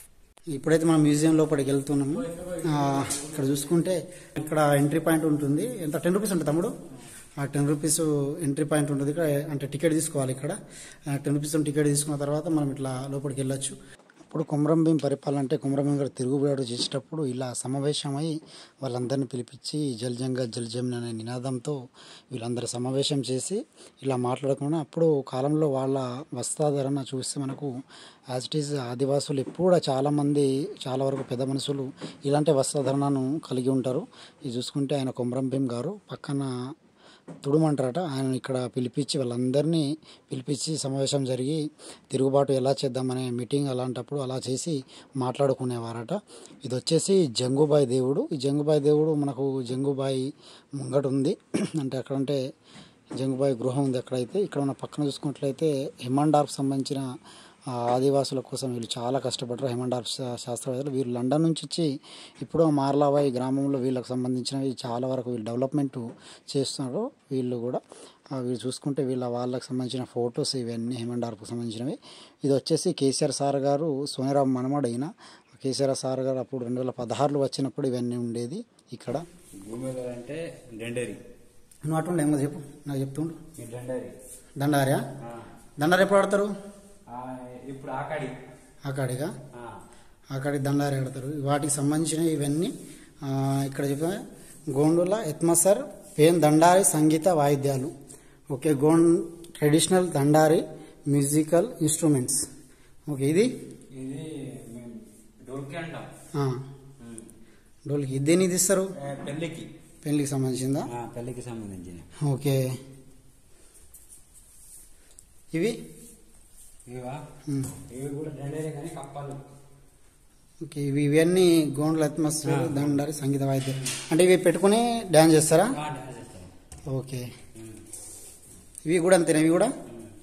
ఇప్పుడైతే మనం మ్యూజియం లోపలికి వెళ్తున్నాము ఆ, ఇక్కడ చూసుకుంటే ఇక్కడ ఎంట్రీ పాయింట్ ఉంటుంది ఎంత టెన్ రూపీస్ ఉంటుంది తమ్ముడు ఆ టెన్ రూపీస్ ఎంట్రీ పాయింట్ ఉంటుంది ఇక్కడ అంటే టికెట్ తీసుకోవాలి ఇక్కడ టెన్ రూపీస్ టికెట్ తీసుకున్న తర్వాత మనం ఇట్లా లోపలికి వెళ్ళొచ్చు ఇప్పుడు కుమరం భీం పరిపాలన అంటే కుమరం భీం గారు తిరుగుబాటు చేసేటప్పుడు ఇలా సమావేశమై వాళ్ళందరినీ పిలిపించి జల్ జంగల్ జల్ జమీన్ అనే నినాదంతో వీళ్ళందరూ సమావేశం చేసి ఇలా మాట్లాడుకున్నా అప్పుడు కాలంలో వాళ్ళ వస్త్రాధరణ చూస్తే మనకు యాజ్ ఇట్ ఈజ్ ఆదివాసులు ఎప్పుడు కూడా చాలామంది చాలా వరకు పెద్ద మనుషులు ఇలాంటి వస్త్రధరణను కలిగి ఉంటారు ఇది చూసుకుంటే ఆయన కుమరం భీం గారు పక్కన తుడుమంటారట ఆయన ఇక్కడ పిలిపించి వాళ్ళందరినీ పిలిపించి సమావేశం జరిగి తిరుగుబాటు ఎలా చేద్దామనే మీటింగ్ అలాంటప్పుడు అలా చేసి మాట్లాడుకునేవారట ఇది వచ్చేసి జంగుబాయి దేవుడు ఈ జంగుబాయి దేవుడు మనకు జంగుబాయి ముంగట ఉంది అంటే అక్కడంటే జంగుబాయి గృహం ఉంది అక్కడైతే ఇక్కడ మన పక్కన చూసుకున్నట్లయితే హెమండార్కు సంబంధించిన ఆ ఆదివాసుల కోసం వీళ్ళు చాలా కష్టపడ్డారు హేమండార్ఫ్ శా- శాస్త్రవేత్తలు వీళ్ళు లండన్ నుంచి వచ్చి ఇప్పుడు మార్లాబాయి గ్రామంలో వీళ్ళకి సంబంధించినవి చాలా వరకు వీళ్ళు డెవలప్మెంట్ చేస్తున్నారు వీళ్ళు కూడా ఆ వీళ్ళు చూసుకుంటే వీళ్ళ వాళ్ళకి సంబంధించిన ఫొటోస్ ఇవన్నీ హేమండార్కు సంబంధించినవి ఇది వచ్చేసి కేసీఆర్ సార్ గారు సోనిరామ్ మనమడు అయిన కేసీఆర్ సార్ గారు అప్పుడు రెండు వేల పదహారులో వచ్చినప్పుడు ఇవన్నీ ఉండేది ఇక్కడ భూమిలో అంటే డండేరి నువ్వు అటు ఏమో చెప్పు నాకు చెప్తుండు ఈ డండేరి దండార్యా ఆ, దండారు ఎప్పుడు ఆడతారు ఆ, ఇప్పుడు ఆకాడి ఆకాడిగా ఆ, అక్కడికి దండారి ఆడతారు వాటికి సంబంధించిన ఇవన్నీ ఆ, ఇక్కడ చెప్పిన గోండుల ఎత్మసర్ పేన్ దండారి సంగీత వాయిద్యాలు okay Gond traditional Dandari musical instruments okay ఇది ఇది మేము డోల్కి అంటాం ఆ, ఉమ్. డోల్కి ఇది దేనికి తీస్తారు ఏ, పెళ్ళికి పెళ్లికి సంబంధించిందా ఆ, పెళ్ళికి సంబంధించిన ఓకే ఇవి ఇవా ఉమ్. ఇవి కూడా డండేరి కానీ కప్పాలు ఓకే ఇవి ఇవన్నీ గోండుల ఎత్మసర్ దండారి సంగీత వాయిద్యాలు అంటే ఇవి పెట్టుకుని డ్యాన్స్ చేస్తారా ఆ, డాన్స్ చేస్తాం ఓకే ఉమ్. ఇవి కూడా అంతేనా ఇవి కూడా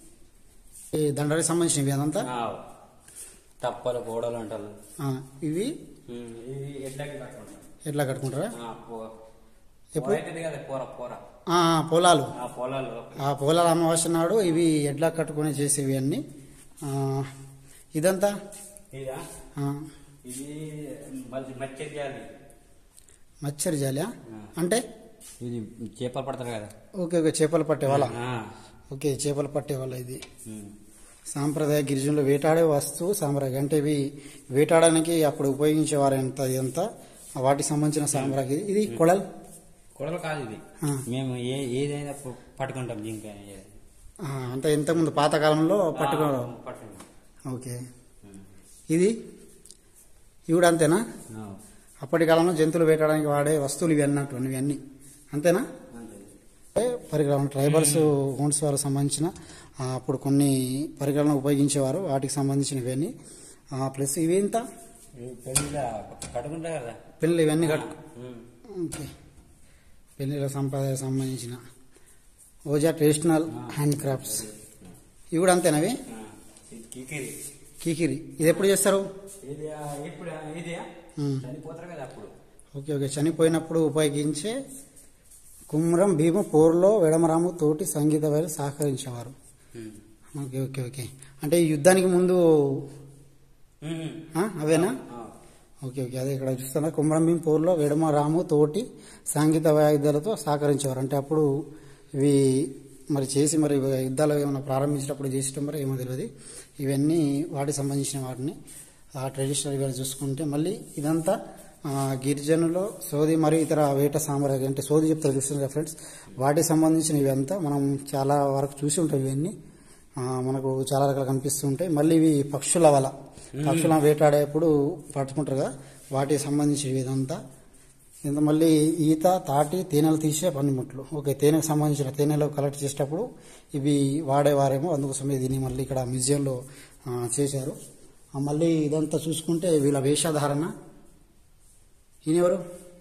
ఈ దండకి సంబంధించినవి అదంతా ఆ, తప్పలు గోడలు అంటారు ఆ, ఇవి ఉమ్, ఇవి ఎడ్లకి కట్టుకుంటాం ఎట్లా కట్టుకుంటారా ఆ, పో- ఎప్పుడు? పోర అవుతుంది కదా పోర పోర ఆ, ఆ, పొలాలు ఆ పొలాలు ఆ పొలాల అమావాస్య నాడు ఇవి ఎడ్లా కట్టుకొని చేసేవి అన్ని ఆ, ఇదంతా ఇదా ఆ, ఇది మళ్ళీ మచ్చే చేయాలి మచ్చరి జాలియా ఆ. అంటే ఇది చేపలు పడతారు కదా ఓకే ఓకే చేపలు పట్టే వాళ్ళ ఆ. ఓకే చేపలు పట్టే వాళ్ళ ఇది ఉమ్. సాంప్రదాయ గిరిజనులు వేటాడే వస్తువు సాంప్రదాయ అంటే ఇవి వేటాడడానికి అప్పుడు ఉపయోగించేవారు ఎంత ఇదంతా వాటికి సంబంధించిన సాంప్రదాయ ఇది. ఇది కొడల్ కొడలు కాదు ఇది ఆ. మేము ఏ ఏదైనా పు- పట్టుకుంటాం జింక ఏది. ఆ, అంటే ఇంతకుముందు పాతకాలంలో పట్టుకున్నారు ఆ, పట్టుకుంటాం ఓకే ఉమ్. ఇది ఇవి కూడా అంతేనా ఆ. అప్పటి కాలంలో జంతువులు వేటడానికి వాడే వస్తువులు ఇవి అన్నట్టు ఇవన్నీ అంతేనా అంతే. అంటే పరికరాలు ట్రైబల్స్ హోన్స్ వారికి సంబంధించిన ఆ, అప్పుడు కొన్ని పరికరాలను ఉపయోగించేవారు వాటికి సంబంధించిన ఇవన్నీ ఆ, ప్లస్ ఇవి ఇంత ఇవి పెళ్ళిలో కట్టుకుంటా కదా పెళ్ళి ఇవన్నీ కట్టు ఉమ్. ఓకే పెళ్ళిళ్ళ సంప్రదాయ సంబంధించిన ఓజా ట్రెడిషనల్ హ్యాండ్ క్రాఫ్ట్స్ ఇవి కూడా అంతేనవి ఆ. ఇది కికిరి కీకిరి ఇది ఎప్పుడు చేస్తారు ఇది ఆ, ఇప్పుడు ఆ, ఇది ఉమ్. చనిపోతారు కదా అప్పుడు ఓకే ఓకే చనిపోయినప్పుడు ఉపయోగించే కుమ్రం భీము పోరులో వెడమరాము తోటి సంగీత వారు సహకరించేవారు ఉమ్. ఓకే ఓకే ఓకే అంటే ఈ యుద్ధానికి ముందు ఉమ్. ఆ, అవేనా ఆ. ఓకే ఓకే అదే ఇక్కడ చూస్తున్నా కుమ్రం భీం పోరులో వెడమరాము తోటి సంగీత వాయిద్యాలతో సహకరించేవారు అంటే అప్పుడు ఇవి మరి చేసి మరి యుద్ధాలు ఏమైనా ప్రారంభించినప్పుడు చేసేటం మరి ఏమో తెలియదు ఇవన్నీ వాటికి సంబంధించిన వాటిని ఆ ట్రెడిషనల్ ఇవాళ చూసుకుంటే మళ్ళీ ఇదంతా ఆ, గిరిజనులు సోది మరియు ఇతర వేట సామ్రాజ్యం అంటే సోది చెప్తారు చూస్తున్నారు ఫ్రెండ్స్ వాటికి సంబంధించిన ఇవంతా మనం చాలా వరకు చూసి ఉంటాం ఇవన్నీ ఆ, మనకు చాలా రకాలు కనిపిస్తూ ఉంటాయి మళ్ళీ ఇవి పక్షుల వల పక్షులను వేటాడేప్పుడు పట్టుకుంటారు కదా వాటికి సంబంధించిన ఇదంతా ఇంత మళ్ళీ ఈత తాటి తేనెలు తీసే పనిముట్లు ఓకే తేనెకు సంబంధించిన తేనెలు కలెక్ట్ చేసేటప్పుడు ఇవి వాడేవారేమో అందుకోసమే దీన్ని మళ్ళీ ఇక్కడ మ్యూజియంలో ఆ, చేశారు ఆ, మళ్ళీ ఇదంతా చూసుకుంటే వీళ్ళ వేషధారణ ఈయనెవరు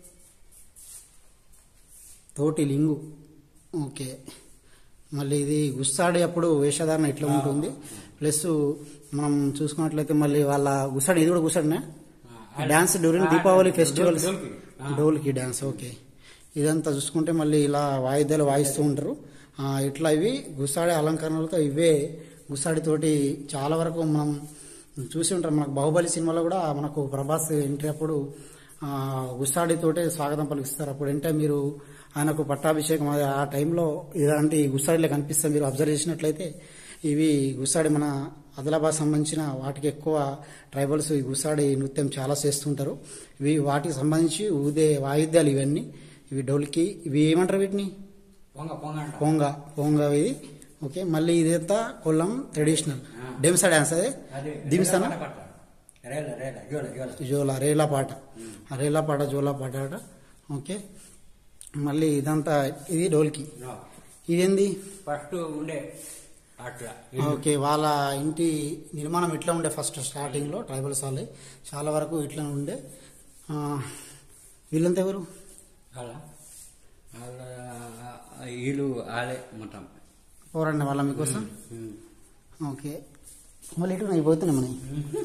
తోటి లింగు ఓకే మళ్ళీ ఇది గుస్సాడి అప్పుడు వేషధారణ ఎట్లా ఉంటుంది ప్లస్ మనం చూసుకున్నట్లయితే మళ్ళీ వాళ్ళ గుస్సాడి ఇది కూడా గుస్సాడినా డాన్స్ డ్యూరింగ్ దీపావళి ఫెస్టివల్స్ డోల్కి డాన్స్ ఓకే ఇదంతా చూసుకుంటే మళ్ళీ ఇలా వాయిద్యాలు వాయిస్తూ ఉంటారు ఆ, ఇట్లా ఇవి గుస్సాడి అలంకరణలతో ఇవే గుస్సాడితోటి చాలా వరకు మనం చూసి ఉంటారు మనకు బాహుబలి సినిమాలో కూడా మనకు ప్రభాస్ ఎంట్రీ అప్పుడు ఆ, గుస్సాడితోటే స్వాగతం పలికిస్తారు అప్పుడు అంటే మీరు ఆయనకు పట్టాభిషేకం అది ఆ టైంలో ఇలాంటి గుస్సాడిలో కనిపిస్తే మీరు అబ్జర్వ్ చేసినట్లయితే ఇవి గుస్సాడి మన ఆదిలాబాద్ సంబంధించిన వాటికి ఎక్కువ ట్రైబల్స్ ఈ గుస్సాడి నృత్యం చాలా చేస్తుంటారు ఇవి వాటికి సంబంధించి ఊదే వాయిద్యాలు ఇవన్నీ ఇవి డోల్కి ఇవి ఏమంటారు వీటిని పొంగ పొంగ అంట పోంగ పోంగ ఇది ఓకే మళ్ళీ ఇదంతా కొల్లం ట్రెడిషనల్ డెమ్సా డ్యాన్స్ అదే అదే దింసానా పాట పాట. రేల రేల జోల జోల జోలా రేలా పాట ఆ రేలా పాట జోలా పాట ఆట ఓకే మళ్ళీ ఇదంతా ఇది డోల్కి నో. ఇదేంది ఫస్ట్ ఉండే అట్లా ఓకే వాళ్ళ ఇంటి నిర్మాణం ఎట్లా ఉండే ఫస్ట్ స్టార్టింగ్లో ట్రైబల్స్ వాళ్ళే చాలా వరకు ఇట్లా ఉండే ఆ, వీళ్ళంతా ఎవరు అలా అలా వీళ్ళు ఆలే మొత్తం పోరండి వాళ్ళ మీకోసం ఉమ్. ఓకే మళ్ళీ ఇటు అయిపోతున్నాయి మనకి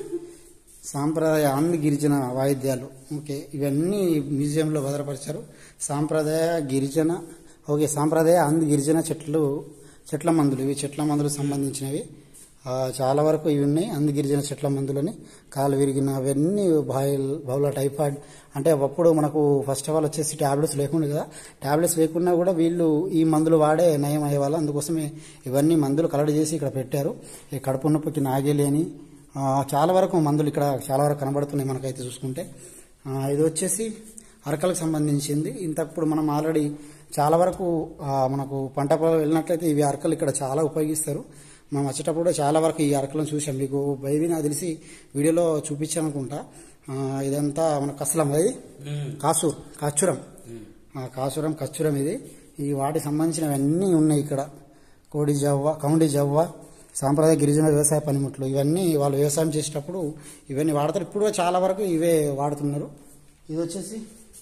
సాంప్రదాయ ఆంధ్ర గిరిజన వాయిద్యాలు ఓకే ఇవన్నీ మ్యూజియంలో భద్రపరిచారు సాంప్రదాయ గిరిజన ఓకే సాంప్రదాయ ఆంధ్ర గిరిజన చెట్లు చెట్ల మందులు ఇవి చెట్ల మందులకు సంబంధించినవి ఆ, చాలా వరకు ఇవి ఉన్నాయి అందు గిరిజన చెట్ల మందులని కాలు విరిగిన అవన్నీ బాయిల్ బౌల టైఫాయిడ్ అంటే ఒకప్పుడు మనకు ఫస్ట్ ఆఫ్ ఆల్ వచ్చేసి టాబ్లెట్స్ లేకుండా కదా టాబ్లెట్స్ లేకున్నా కూడా వీళ్ళు ఈ మందులు వాడే నయం అయ్యేవాళ్ళు అందుకోసమే ఇవన్నీ మందులు కలెక్ట్ చేసి ఇక్కడ పెట్టారు ఈ కడుపు నొప్పికి నాగేలి అని ఆ, చాలా వరకు మందులు ఇక్కడ చాలా వరకు కనబడుతున్నాయి మనకైతే చూసుకుంటే ఆ, ఇది వచ్చేసి అరకలకు సంబంధించింది ఇంతప్పుడు మనం ఆల్రెడీ చాలా వరకు ఆ, మనకు పంట పొలాలు వెళ్ళినట్లయితే ఇవి అరకలు ఇక్కడ చాలా ఉపయోగిస్తారు మనం వచ్చేటప్పుడు కూడా చాలా వరకు ఈ అరకలను చూసాం మీకు బైవి నాకు తెలిసి వీడియోలో చూపించాను అనుకుంటా ఆ, ఇదంతా మన కసలం అది ఉమ్. కాసూర్ కాచురం ఆ, కాసురం కచ్చురం ఇది ఈ వాటికి సంబంధించినవన్నీ ఉన్నాయి ఇక్కడ కోడి జవ్వ కౌండి జవ్వ సాంప్రదాయ గిరిజన వ్యవసాయ పనిముట్లు ఇవన్నీ వాళ్ళు వ్యవసాయం చేసేటప్పుడు ఇవన్నీ వాడతారు ఇప్పుడు కూడా చాలా వరకు ఇవే వాడుతున్నారు ఇది వచ్చేసి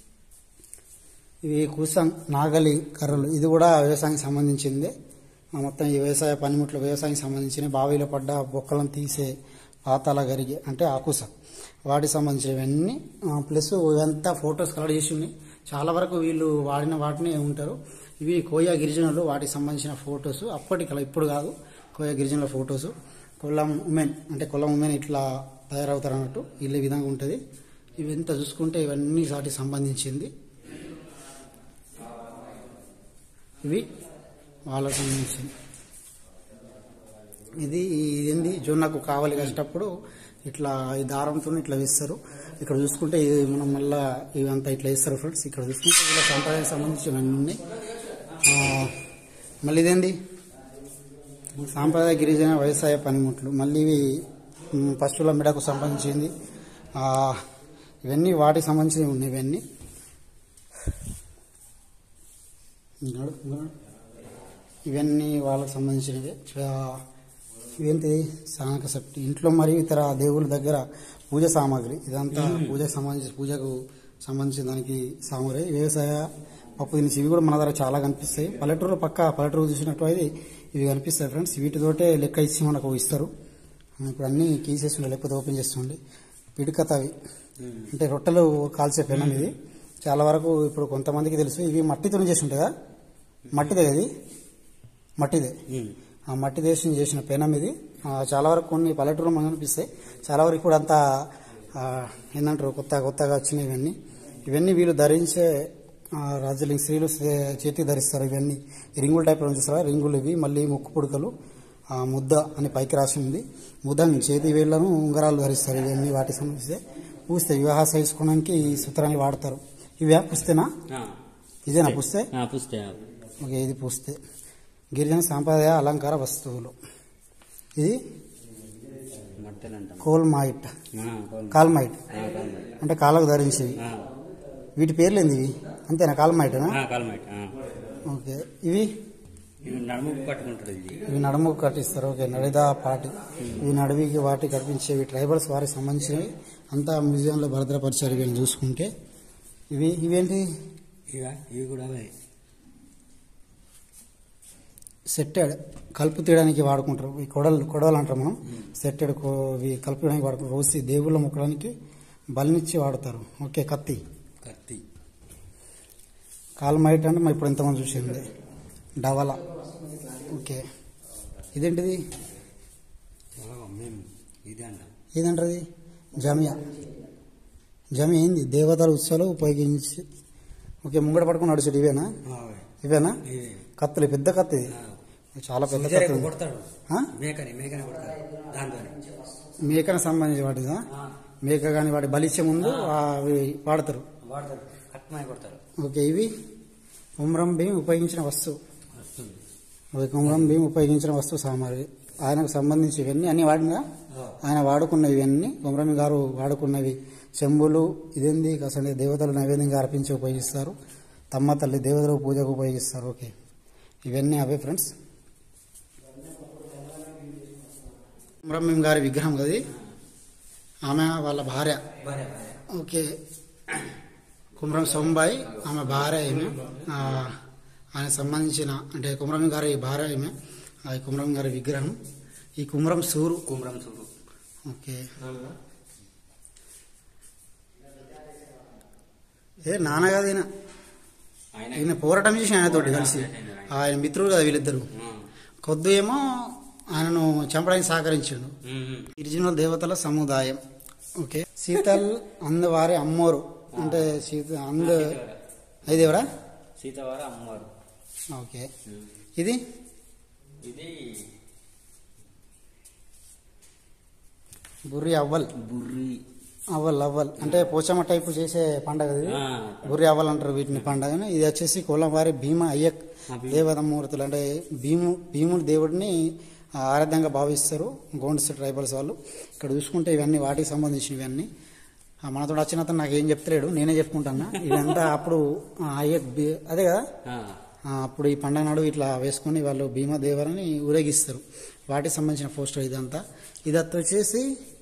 ఇవి కూసం నాగలి కర్రలు ఇది కూడా వ్యవసాయానికి సంబంధించింది ఆ మొత్తం ఈ వ్యవసాయ పనిముట్లు వ్యవసాయానికి సంబంధించిన బావిలో పడ్డ బొక్కలను తీసే పాతాల గరిగి అంటే ఆకుస వాటికి సంబంధించినవన్నీ ఆ, ప్లస్ ఇవంతా ఫొటోస్ కలెక్ట్ చేసి ఉన్నాయి చాలా వరకు వీళ్ళు వాడిన వాటిని ఉంటారు ఇవి కోయా గిరిజనులు వాటికి సంబంధించిన ఫొటోస్ అప్పటి కల ఇప్పుడు కాదు కోయా గిరిజనుల ఫొటోస్ కొల్లం ఉమెన్ అంటే కొల్లం ఉమెన్ ఇట్లా తయారవుతారు అన్నట్టు వీళ్ళ విధంగా ఉంటుంది ఇవి ఎంత చూసుకుంటే ఇవన్నీ వాటికి సంబంధించింది ఇవి వాళ్ళకు సంబంధించింది ఇది ఇదేంది జొన్నకు కావాలి కష్టప్పుడు ఇట్లా ఈ దారంతో ఇట్లా వేస్తారు ఇక్కడ చూసుకుంటే ఇది మనం మళ్ళా ఇవంతా ఇట్లా వేస్తారు ఫ్రెండ్స్ ఇక్కడ చూసుకుంటే ఇలా సాంప్రదాయానికి సంబంధించిన అన్నీ ఉన్నాయి ఆ, మళ్ళీ ఇదేంది సాంప్రదాయ గిరిజన వ్యవసాయ పనిముట్లు మళ్ళీ ఇవి మ్, పశువుల మెడకు సంబంధించింది ఆ, ఇవన్నీ వాటికి సంబంధించినవి ఉన్నాయి ఇవన్నీ నడు, నడు. ఇవన్నీ వాళ్ళకి సంబంధించినవి చా- ఇవేంటి సానక శక్తి ఇంట్లో మరియు ఇతర దేవుళ్ళ దగ్గర పూజ సామాగ్రి ఇదంతా పూజకు సంబంధించి పూజకు సంబంధించిన దానికి సామాగ్రి వ్యవసాయ పప్పు దినుసు ఇవి కూడా మన దగ్గర చాలా కనిపిస్తాయి పల్లెటూరు పక్క పల్లెటూరు చూసినట్టు అయితే ఇవి కనిపిస్తాయి ఫ్రెండ్స్ వీటితోటే లెక్క ఇచ్చి మనకు ఇస్తారు ఇప్పుడు అన్ని కీసేస్తుండే లేకపోతే ఓపెన్ చేస్తుండే పిడికత అవి అంటే రొట్టెలు కాల్చే పెనం ఇది చాలా వరకు ఇప్పుడు కొంతమందికి తెలుసు ఇవి మట్టితో చేసి ఉంటుందా మట్టిదే ఇది మట్టిదే ఉమ్. ఆ మట్టి దేశం చేసిన పెనం ఇది ఆ, చాలా వరకు కొన్ని పల్లెటూరు మనకు కనిపిస్తాయి చాలా వరకు ఇప్పుడు అంతా ఆ, ఏందంటారు కొత్త కొత్తగా వచ్చినాయి ఇవన్నీ ఇవన్నీ వీళ్ళు ధరించే ఆ, రాజలింగ స్త్రీలు సే- చేతికి ధరిస్తారు ఇవన్నీ ఈ రింగుల టైప్లో చూస్తారా రింగులు ఇవి మళ్ళీ ముక్కు పుడకలు ఆ, ముద్ద అని పైకి రాసి ఉంది ముద్ద చేతి వేళ్లను ఉంగరాలు ధరిస్తారు ఇవన్నీ వాటికి సంబంధించి పూస్తే వివాహ చేసుకోవడానికి ఈ సూత్రాన్ని వాడతారు ఇవే పుస్తేనా ఆ. ఇదేనా పుస్తే ఆ, పుస్తే ఓకే ఇది పుస్తే గిరిజన సాంప్రదాయ అలంకార వస్తువులు ఇది మట్టెలంటాం కోల్మైట్ ఆ, కోల్. కాల్మైట్ ఆ, కాల్మైట్. అంటే కాళ్ళకు ధరించేవి ఆ. వీటి పేర్లు ఏంది ఇవి అంతేనా కాల్మైటనా ఆ, కాల్మైట్ ఆ. ఓకే ఇవి ఇవి నడుము కట్టుకుంటారు ఇది ఇవి నడుముకు కట్టిస్తారు ఓకే నడిదా పాటి ఇవి నడివికి వాటి కట్టించేవి ట్రైబల్స్ వారికి సంబంధించినవి అంతా మ్యూజియంలో భద్రపరిచారు ఇవి చూసుకుంటే ఇవి ఇవేంటి ఇక ఇవి కూడా అవే. సెట్టెడ్ కలుపు తీయడానికి వాడుకుంటారు ఈ కొడలు కొడవలు అంటారు మనం సెట్టెడ్ కో- ఇవి కలుపు తీయడానికి వాడుకుంటారు రోసి దేవుళ్ళ మొక్కడానికి బలినిచ్చి వాడతారు ఓకే కత్తి కత్తి కాల్మైట్ అంటే మరి ఇప్పుడు ఎంతమంది చూసింది డవల ఓకే ఇదేంటిది ఓ, మేము ఇది అంటాం ఏదంటారు జమియా జమి ఏంది దేవతల ఉత్సవాలు ఉపయోగించి ఓకే ముంగడ పడుకుని నడుచుడు ఇవేనా ఇవేనా ఇదే. కత్తులు పెద్ద కత్తి ఇది చాలా పెద్ద విజయ్ కత్తి ఉంది. కొడతాడు ఆ? మేకని మేకని కొడతాడు దాంతోనే మేకను సంబంధించి వాటిదా మేక కానీ వాటి బలిచ్చే ముందు అవి వాడతారు వాడతారు కట్మాయి కొడతారు ఓకే ఇవి ఉమ్రం భీం ఉపయోగించిన వస్తువు వస్తుంది ఓకే ఉమ్రం భీం ఉపయోగించిన వస్తువు సామాగ్రి ఆయనకు సంబంధించి ఇవన్నీ అన్ని వాడినా ఆయన వాడుకున్న ఇవన్నీ ఉమ్రం గారు వాడుకున్నవి చెంబులు ఇదేంది అసలు దేవతలు నైవేద్యంగా అర్పించి ఉపయోగిస్తారు తమ్మ తల్లి దేవతలకు పూజకు ఉపయోగిస్తారు ఓకే ఇవన్నీ అవే ఫ్రెండ్స్ ఉమ్రం గారి విగ్రహం అది ఆమె వాళ్ళ భార్య భార్య భార్య ఓకే కుమ్రం సోంబాయి ఆమె భార్య ఈమె ఆ, ఆయన సంబంధించిన అంటే కుమ్రం గారి భార్య ఈమె ఆ కుమ్రం గారి విగ్రహం ఈ కుమ్రం సూరు కుమ్రం చూడు ఓకే ఏ నాన్నగారు ఈయన ఆయన ఈయన పోరాటం చేసి ఆయనతోటి కలిసి ఆయన మిత్రులు కదా వీళ్ళిద్దరు కొద్దు ఏమో ఆయనను చంపడానికి సహకరించాడు గిరిజనుల దేవతల సముదాయం ఓకే శీతల్ అందవారి అమ్మోరు అంటే సీత అంద ఐదేవరా సీతవార అమ్మవారు ఓకే ఇది ఇది బుర్రి అవ్వల్ బుర్రి అవ్వల్ అవ్వల్ అంటే పోచమ్మ టైపు చేసే పండగ ఇది ఆ. బుర్రి అవ్వల్ అంటారు వీటిని పండగని ఇది వచ్చేసి కులంవారి భీమ అయ్యక్ దేవత మూర్తులు అంటే భీము భీముడు దేవుడిని ఆ, ఆరాధ్యంగా భావిస్తారు గోండ్స్ ట్రైబల్స్ వాళ్ళు ఇక్కడ చూసుకుంటే ఇవన్నీ వాటికి సంబంధించినవి ఇవన్నీ ఆ, మనతో వచ్చిన అతను నాకు ఏం చెప్తలేడు నేనే చెప్పుకుంటాను ఇదంతా అప్పుడు ఆ, అయ్యక్ బీ- అదే కదా ఆ, ఆ, అప్పుడు ఈ పండగ నాడు ఇట్లా వేసుకొని వాళ్ళు భీమా దేవరని ఊరేగిస్తారు వాటికి సంబంధించిన పోస్టర్ ఇదంతా ఇది వచ్చేసి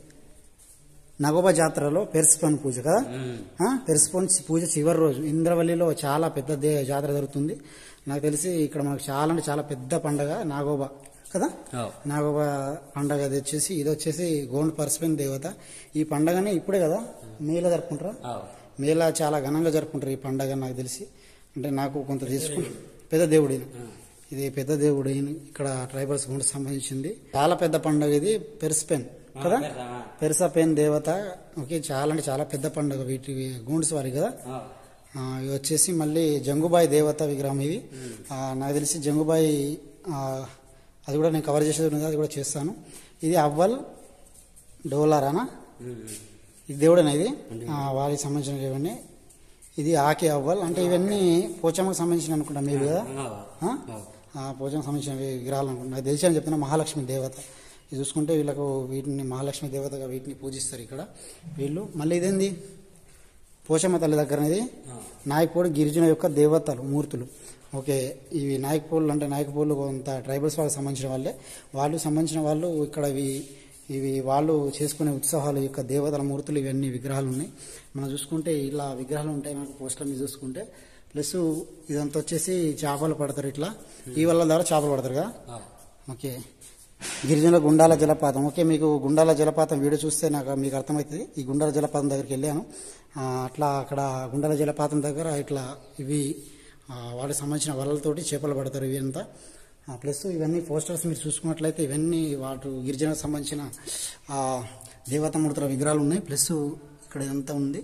నగోబా జాతరలో పెర్స్పన్ పూజ కదా ఆ, పెర్స్పన్ పూజ చివరి రోజు ఇంద్రవల్లిలో చాలా పెద్ద దే- జాతర జరుగుతుంది నాకు తెలిసి ఇక్కడ మనకు చాలా అంటే చాలా పెద్ద పండగ నాగోబా కదా ఆ. నాగోబా పండగ అది వచ్చేసి ఇది వచ్చేసి గోండ్ పర్స్పెన్ దేవత ఈ పండగని ఇప్పుడే కదా మేలో జరుపుకుంటారా ఆ. మేళా చాలా ఘనంగా జరుపుకుంటారు ఈ పండగ నాకు తెలిసి అంటే నాకు కొంత తెలుసుకుని పెద్ద దేవుడు ఈయన. ఇది పెద్ద దేవుడు ఈయన. ఇక్కడ ట్రైబల్స్ గుండా సంబంధించింది చాలా పెద్ద పండగ ఇది పెర్స్పెన్ కదా పెర్సా, ఆ. పెర్సపెన్ దేవత ఓకే చాలా అంటే చాలా పెద్ద పండుగ వీటి గూండ్స్ వారి కదా ఆ. ఆ, ఇవి వచ్చేసి మళ్ళీ జంగుబాయి దేవత విగ్రహం ఇవి ఆ, నాకు తెలిసి జంగుబాయి ఆ, అది కూడా నేను కవర్ చేసేది ఉంది అది కూడా చేస్తాను ఇది అవ్వల్ డోలారానా ఇది దేవుడేనా ఇది ఆ, వారికి సంబంధించిన ఇవన్నీ ఇది ఆకి అవ్వల్ అంటే ఇవన్నీ పోచమ్మకు సంబంధించిన అనుకుంటా మీరు కదా ఆ. ఆ? ఆ, పోచమ్మకు సంబంధించిన విగ్రహాలు అనుకుంటా నాకు తెలిసి అని చెప్తున్నా మహాలక్ష్మి దేవత ఇది చూసుకుంటే వీళ్ళకు వీటిని మహాలక్ష్మి దేవతగా వీటిని పూజిస్తారు ఇక్కడ వీళ్ళు మళ్ళీ ఇదేంది పోచమ్మ తల్లి దగ్గర ఇది నాయకపోడు గిరిజన యొక్క దేవతలు మూర్తులు ఓకే ఇవి నాయకపోళ్ళు అంటే నాయకపోళ్ళు కొంత ట్రైబల్స్ వాళ్ళకి సంబంధించిన వాళ్ళే వాళ్ళు సంబంధించిన వాళ్ళు ఇక్కడ ఇవి ఇవి వాళ్ళు చేసుకునే ఉత్సవాలు యొక్క దేవతల మూర్తులు ఇవన్నీ విగ్రహాలు ఉన్నాయి మనం చూసుకుంటే ఇలా విగ్రహాలు ఉంటాయి మనకు పోస్టర్ మీద చూసుకుంటే ప్లస్ ఇదంతా వచ్చేసి చేపలు పడతారు ఇట్లా ఈ వల్ల ద్వారా చేపలు పడతారు కదా ఆ. ఓకే గిరిజనుల గుండాల జలపాతం ఓకే మీకు గుండాల జలపాతం వీడియో చూస్తే నాకు మీకు అర్థమవుతుంది ఈ గుండాల జలపాతం దగ్గరికి వెళ్ళాను ఆ, అట్లా అక్కడ గుండాల జలపాతం దగ్గర ఇట్లా ఇవి ఆ, వాటికి సంబంధించిన వలలతోటి చేపలు పడతారు ఇవి అంతా ఆ, ప్లస్ ఇవన్నీ పోస్టర్స్ మీరు చూసుకున్నట్లయితే ఇవన్నీ వాటి గిరిజనకు సంబంధించిన ఆ, దేవతామూర్తుల విగ్రహాలు ఉన్నాయి ప్లస్ ఇక్కడ ఇదంతా ఉంది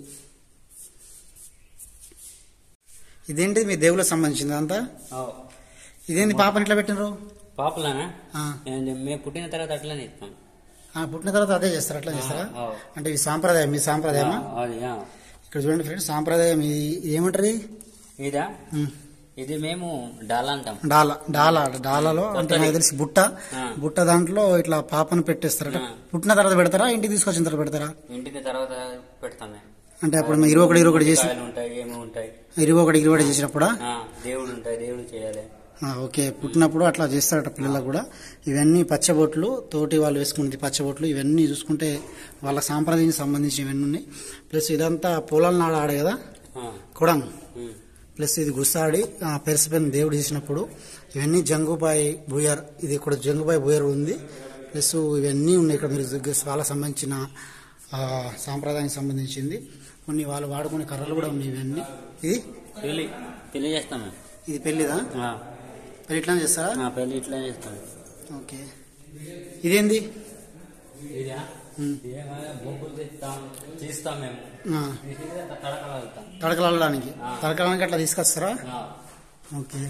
ఇదేంటి మీ దేవులకు సంబంధించింది అంతా ఆ. ఇదేంటి పాపని ఇట్లా పెట్టినారు పాపలానా ఆ. నేను మేము పుట్టిన తర్వాత అట్లనే ఇస్తాం ఆ, పుట్టిన తర్వాత అదే చేస్తారు అట్లా చేస్తారా ఆ. అంటే ఈ సాంప్రదాయం మీ సాంప్రదాయమా అది ఆ. ఇక్కడ చూడండి ఫ్రెండ్స్ సాంప్రదాయం ఇది ఇది ఏమంటారు ఇది? ఇదా ఉమ్, ఇది మేము డాల్ అంటాం డాల డాల డాలలో అంటే నాకు తెలిసి బుట్ట ఆ. బుట్ట దాంట్లో ఇట్లా పాపను పెట్టేస్తారట ఆ. పుట్టిన తర్వాత పెడతారా ఇంటికి తీసుకొచ్చిన తర్వాత పెడతారా ఇంటికి తర్వాత పెడతాం మేము అంటే అప్పుడు మేము ఇరవై ఒకటి ఇరవై ఒకటి చేసి కాయలు ఉంటాయి ఏమి ఉంటాయి ఇరవై ఒకటి ఇరవై ఒకటి చేసినప్పుడా ఆ, దేవుడు ఉంటాయి దేవుడు చేయాలి ఆ, ఓకే పుట్టినప్పుడు అట్లా చేస్తారట పిల్లలకు కూడా ఇవన్నీ పచ్చబొట్లు తోటి వాళ్ళు వేసుకునేది పచ్చబొట్లు ఇవన్నీ చూసుకుంటే వాళ్ళ సాంప్రదాయానికి సంబంధించి ఇవన్నీ ఉన్నాయి ప్లస్ ఇదంతా పొలాల నాడు ఆడే కదా ఆ. కొడం ఉమ్. ప్లస్ ఇది గుస్సాడి ఆ పెరసపైన దేవుడు చేసినప్పుడు ఇవన్నీ జంగుబాయి బుయర్ ఇది ఇక్కడ జంగుబాయి బుయర్ ఉంది ప్లస్ ఇవన్నీ ఉన్నాయి ఇక్కడ మీరు దగ్గర చాలా సంబంధించిన ఆ, సాంప్రదాయానికి సంబంధించింది కొన్ని వాళ్ళు వాడుకునే కర్రలు కూడా ఉన్నాయి ఇవన్నీ ఇది పెళ్లి పెళ్లి చేస్తాం మేము. ఇది పెళ్లిదా ఆ. పెళ్లి ఇట్లా చేస్తారా ఆ, పెళ్లి ఇట్లా చేస్తాం ఓకే ఇదేంది ఇదా ఏమైనా బొగ్గులు తీస్తాం తీస్తాం మేము ఆ, తీసి తడకలు వెళ్తాం తడకలాడడానికి ఆ. తడకలాడడానికి అట్లా తీసుకొస్తారా ఆ. ఓకే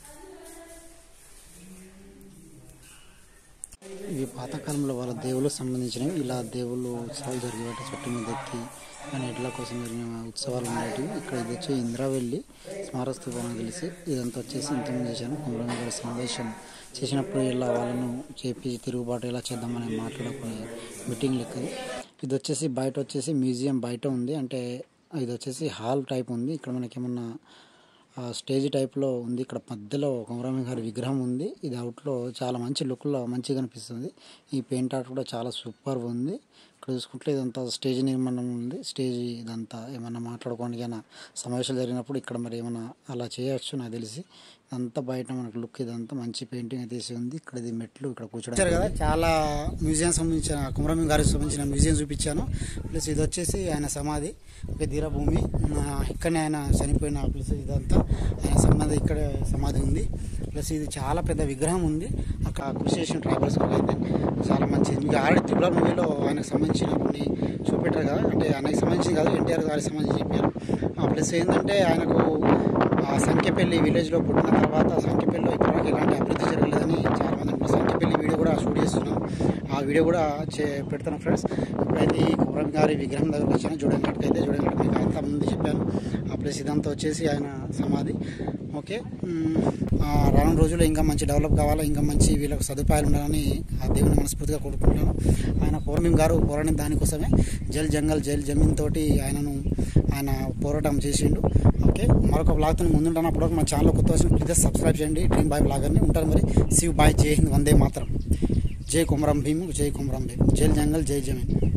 ఇవి పాతకాలంలో వాళ్ళ దేవుళ్ళకు సంబంధించినవి ఇలా దేవుళ్ళు ఉత్సవాలు జరిగేట చెట్టు మీద ఎక్కి కానీ ఎడ్ల కోసం జరిగిన ఉత్సవాలు ఉండేటివి ఇక్కడ ఇది వచ్చి ఇంద్రావెల్లి స్మారస్తూపం అని తెలిసి ఇదంతా వచ్చేసి ఇంతకుముందు చేశాను కుమరమ్మ గారి సమావేశం చేసినప్పుడు ఇలా వాళ్ళను చేపి తిరుగుబాటు ఎలా చేద్దామని మాట్లాడుకునే మీటింగ్ లెక్క ఇది. ఇది వచ్చేసి బయట వచ్చేసి మ్యూజియం బయట ఉంది అంటే ఇది వచ్చేసి హాల్ టైప్ ఉంది ఇక్కడ మనకి ఏమన్నా ఆ స్టేజ్ టైప్లో ఉంది ఇక్కడ మధ్యలో కుమరమ్మ గారి విగ్రహం ఉంది ఇది అవుట్లో చాలా మంచి లుక్లో మంచిగా కనిపిస్తుంది ఈ పెయింట్ ఆర్ట్ కూడా చాలా సూపర్ ఉంది ఇక్కడ చూసుకుంటే ఇదంతా స్టేజ్ నిర్మాణం ఉంది స్టేజ్ ఇదంతా ఏమన్నా మాట్లాడుకోవడానికి అయినా సమావేశాలు జరిగినప్పుడు ఇక్కడ మరి ఏమన్నా అలా చేయొచ్చు నాకు తెలిసి ఇదంతా బయట మనకు లుక్ ఇదంతా మంచి పెయింటింగ్ అయితే వేసి ఉంది ఇక్కడ ఇది మెట్లు ఇక్కడ కూర్చోడం కదా చాలా మ్యూజియం సంబంధించిన కుమరమ్మ గారికి సంబంధించిన మ్యూజియం చూపించాను ప్లస్ ఇది వచ్చేసి ఆయన సమాధి ఒక ధీరభూమి ఆ, ఇక్కడనే ఆయన చనిపోయిన ప్లస్ ఇదంతా ఆయన సమాధి ఇక్కడ సమాధి ఉంది ప్లస్ ఇది చాలా పెద్ద విగ్రహం ఉంది అక్కడ కృషి చేసిన ట్రావెల్స్ వల్ల అయితే చాలా మంచిది మీకు ఆల్రెడీ త్రిపుల మూవీలో ఆయనకు సంబంధించిన కొన్ని చూపెట్టారు కదా అంటే ఆయనకు సంబంధించి కాదు ఎన్టీఆర్ గారికి సంబంధించి చెప్పారు ప్లస్ ఏంటంటే ఆయనకు ఆ సంఖ్యపల్లి విలేజ్లో పుట్టిన తర్వాత సంఖ్యపల్లిలో ఇప్పటివరకు ఎలాంటి అభివృద్ధి జరగలేదని చాలా మంది అంటున్నారు సంఖ్యపల్లి వీడియో కూడా షూట్ చేస్తున్నాం ఆ వీడియో కూడా చే పెడతాను ఫ్రెండ్స్ ఇప్పుడైతే ఈ కుమరం గారి విగ్రహం దగ్గరకు వచ్చాను జోడెంగట్కి అయితే జోడెంగట్ మీకు అంతా ముందు చెప్పాను ఆ ప్లేస్ ఇదంతా వచ్చేసి ఆయన సమాధి ఓకే మ్, ఆ రానున్న రోజుల్లో ఇంకా మంచి డెవలప్ కావాలా ఇంకా మంచి వీళ్ళకి సదుపాయాలు ఉండాలని ఆ దేవుని మనస్ఫూర్తిగా కోరుకుంటున్నాను ఆయన పూర్ణిం గారు పోరాడిన దానికోసమే జల్ జంగల్ జల్ జమీన్ తోటి ఆయనను ఆయన పోరాటం చేసిండు ఓకే మరొక బ్లాగ్తో ముందుంటాను అప్పటివరకు మా ఛానల్ కొత్త వచ్చిన ప్లీజ్ సబ్స్క్రైబ్ చేయండి డ్రీమ్ బాయ్ బ్లాగర్ని ఉంటారు మరి శివ్ బాయ్ జై హింద్ వందే మాత్రం జై కుమరం భీమ్ జై కుమరం భీమ్ జై జంగల్ జై జమీన్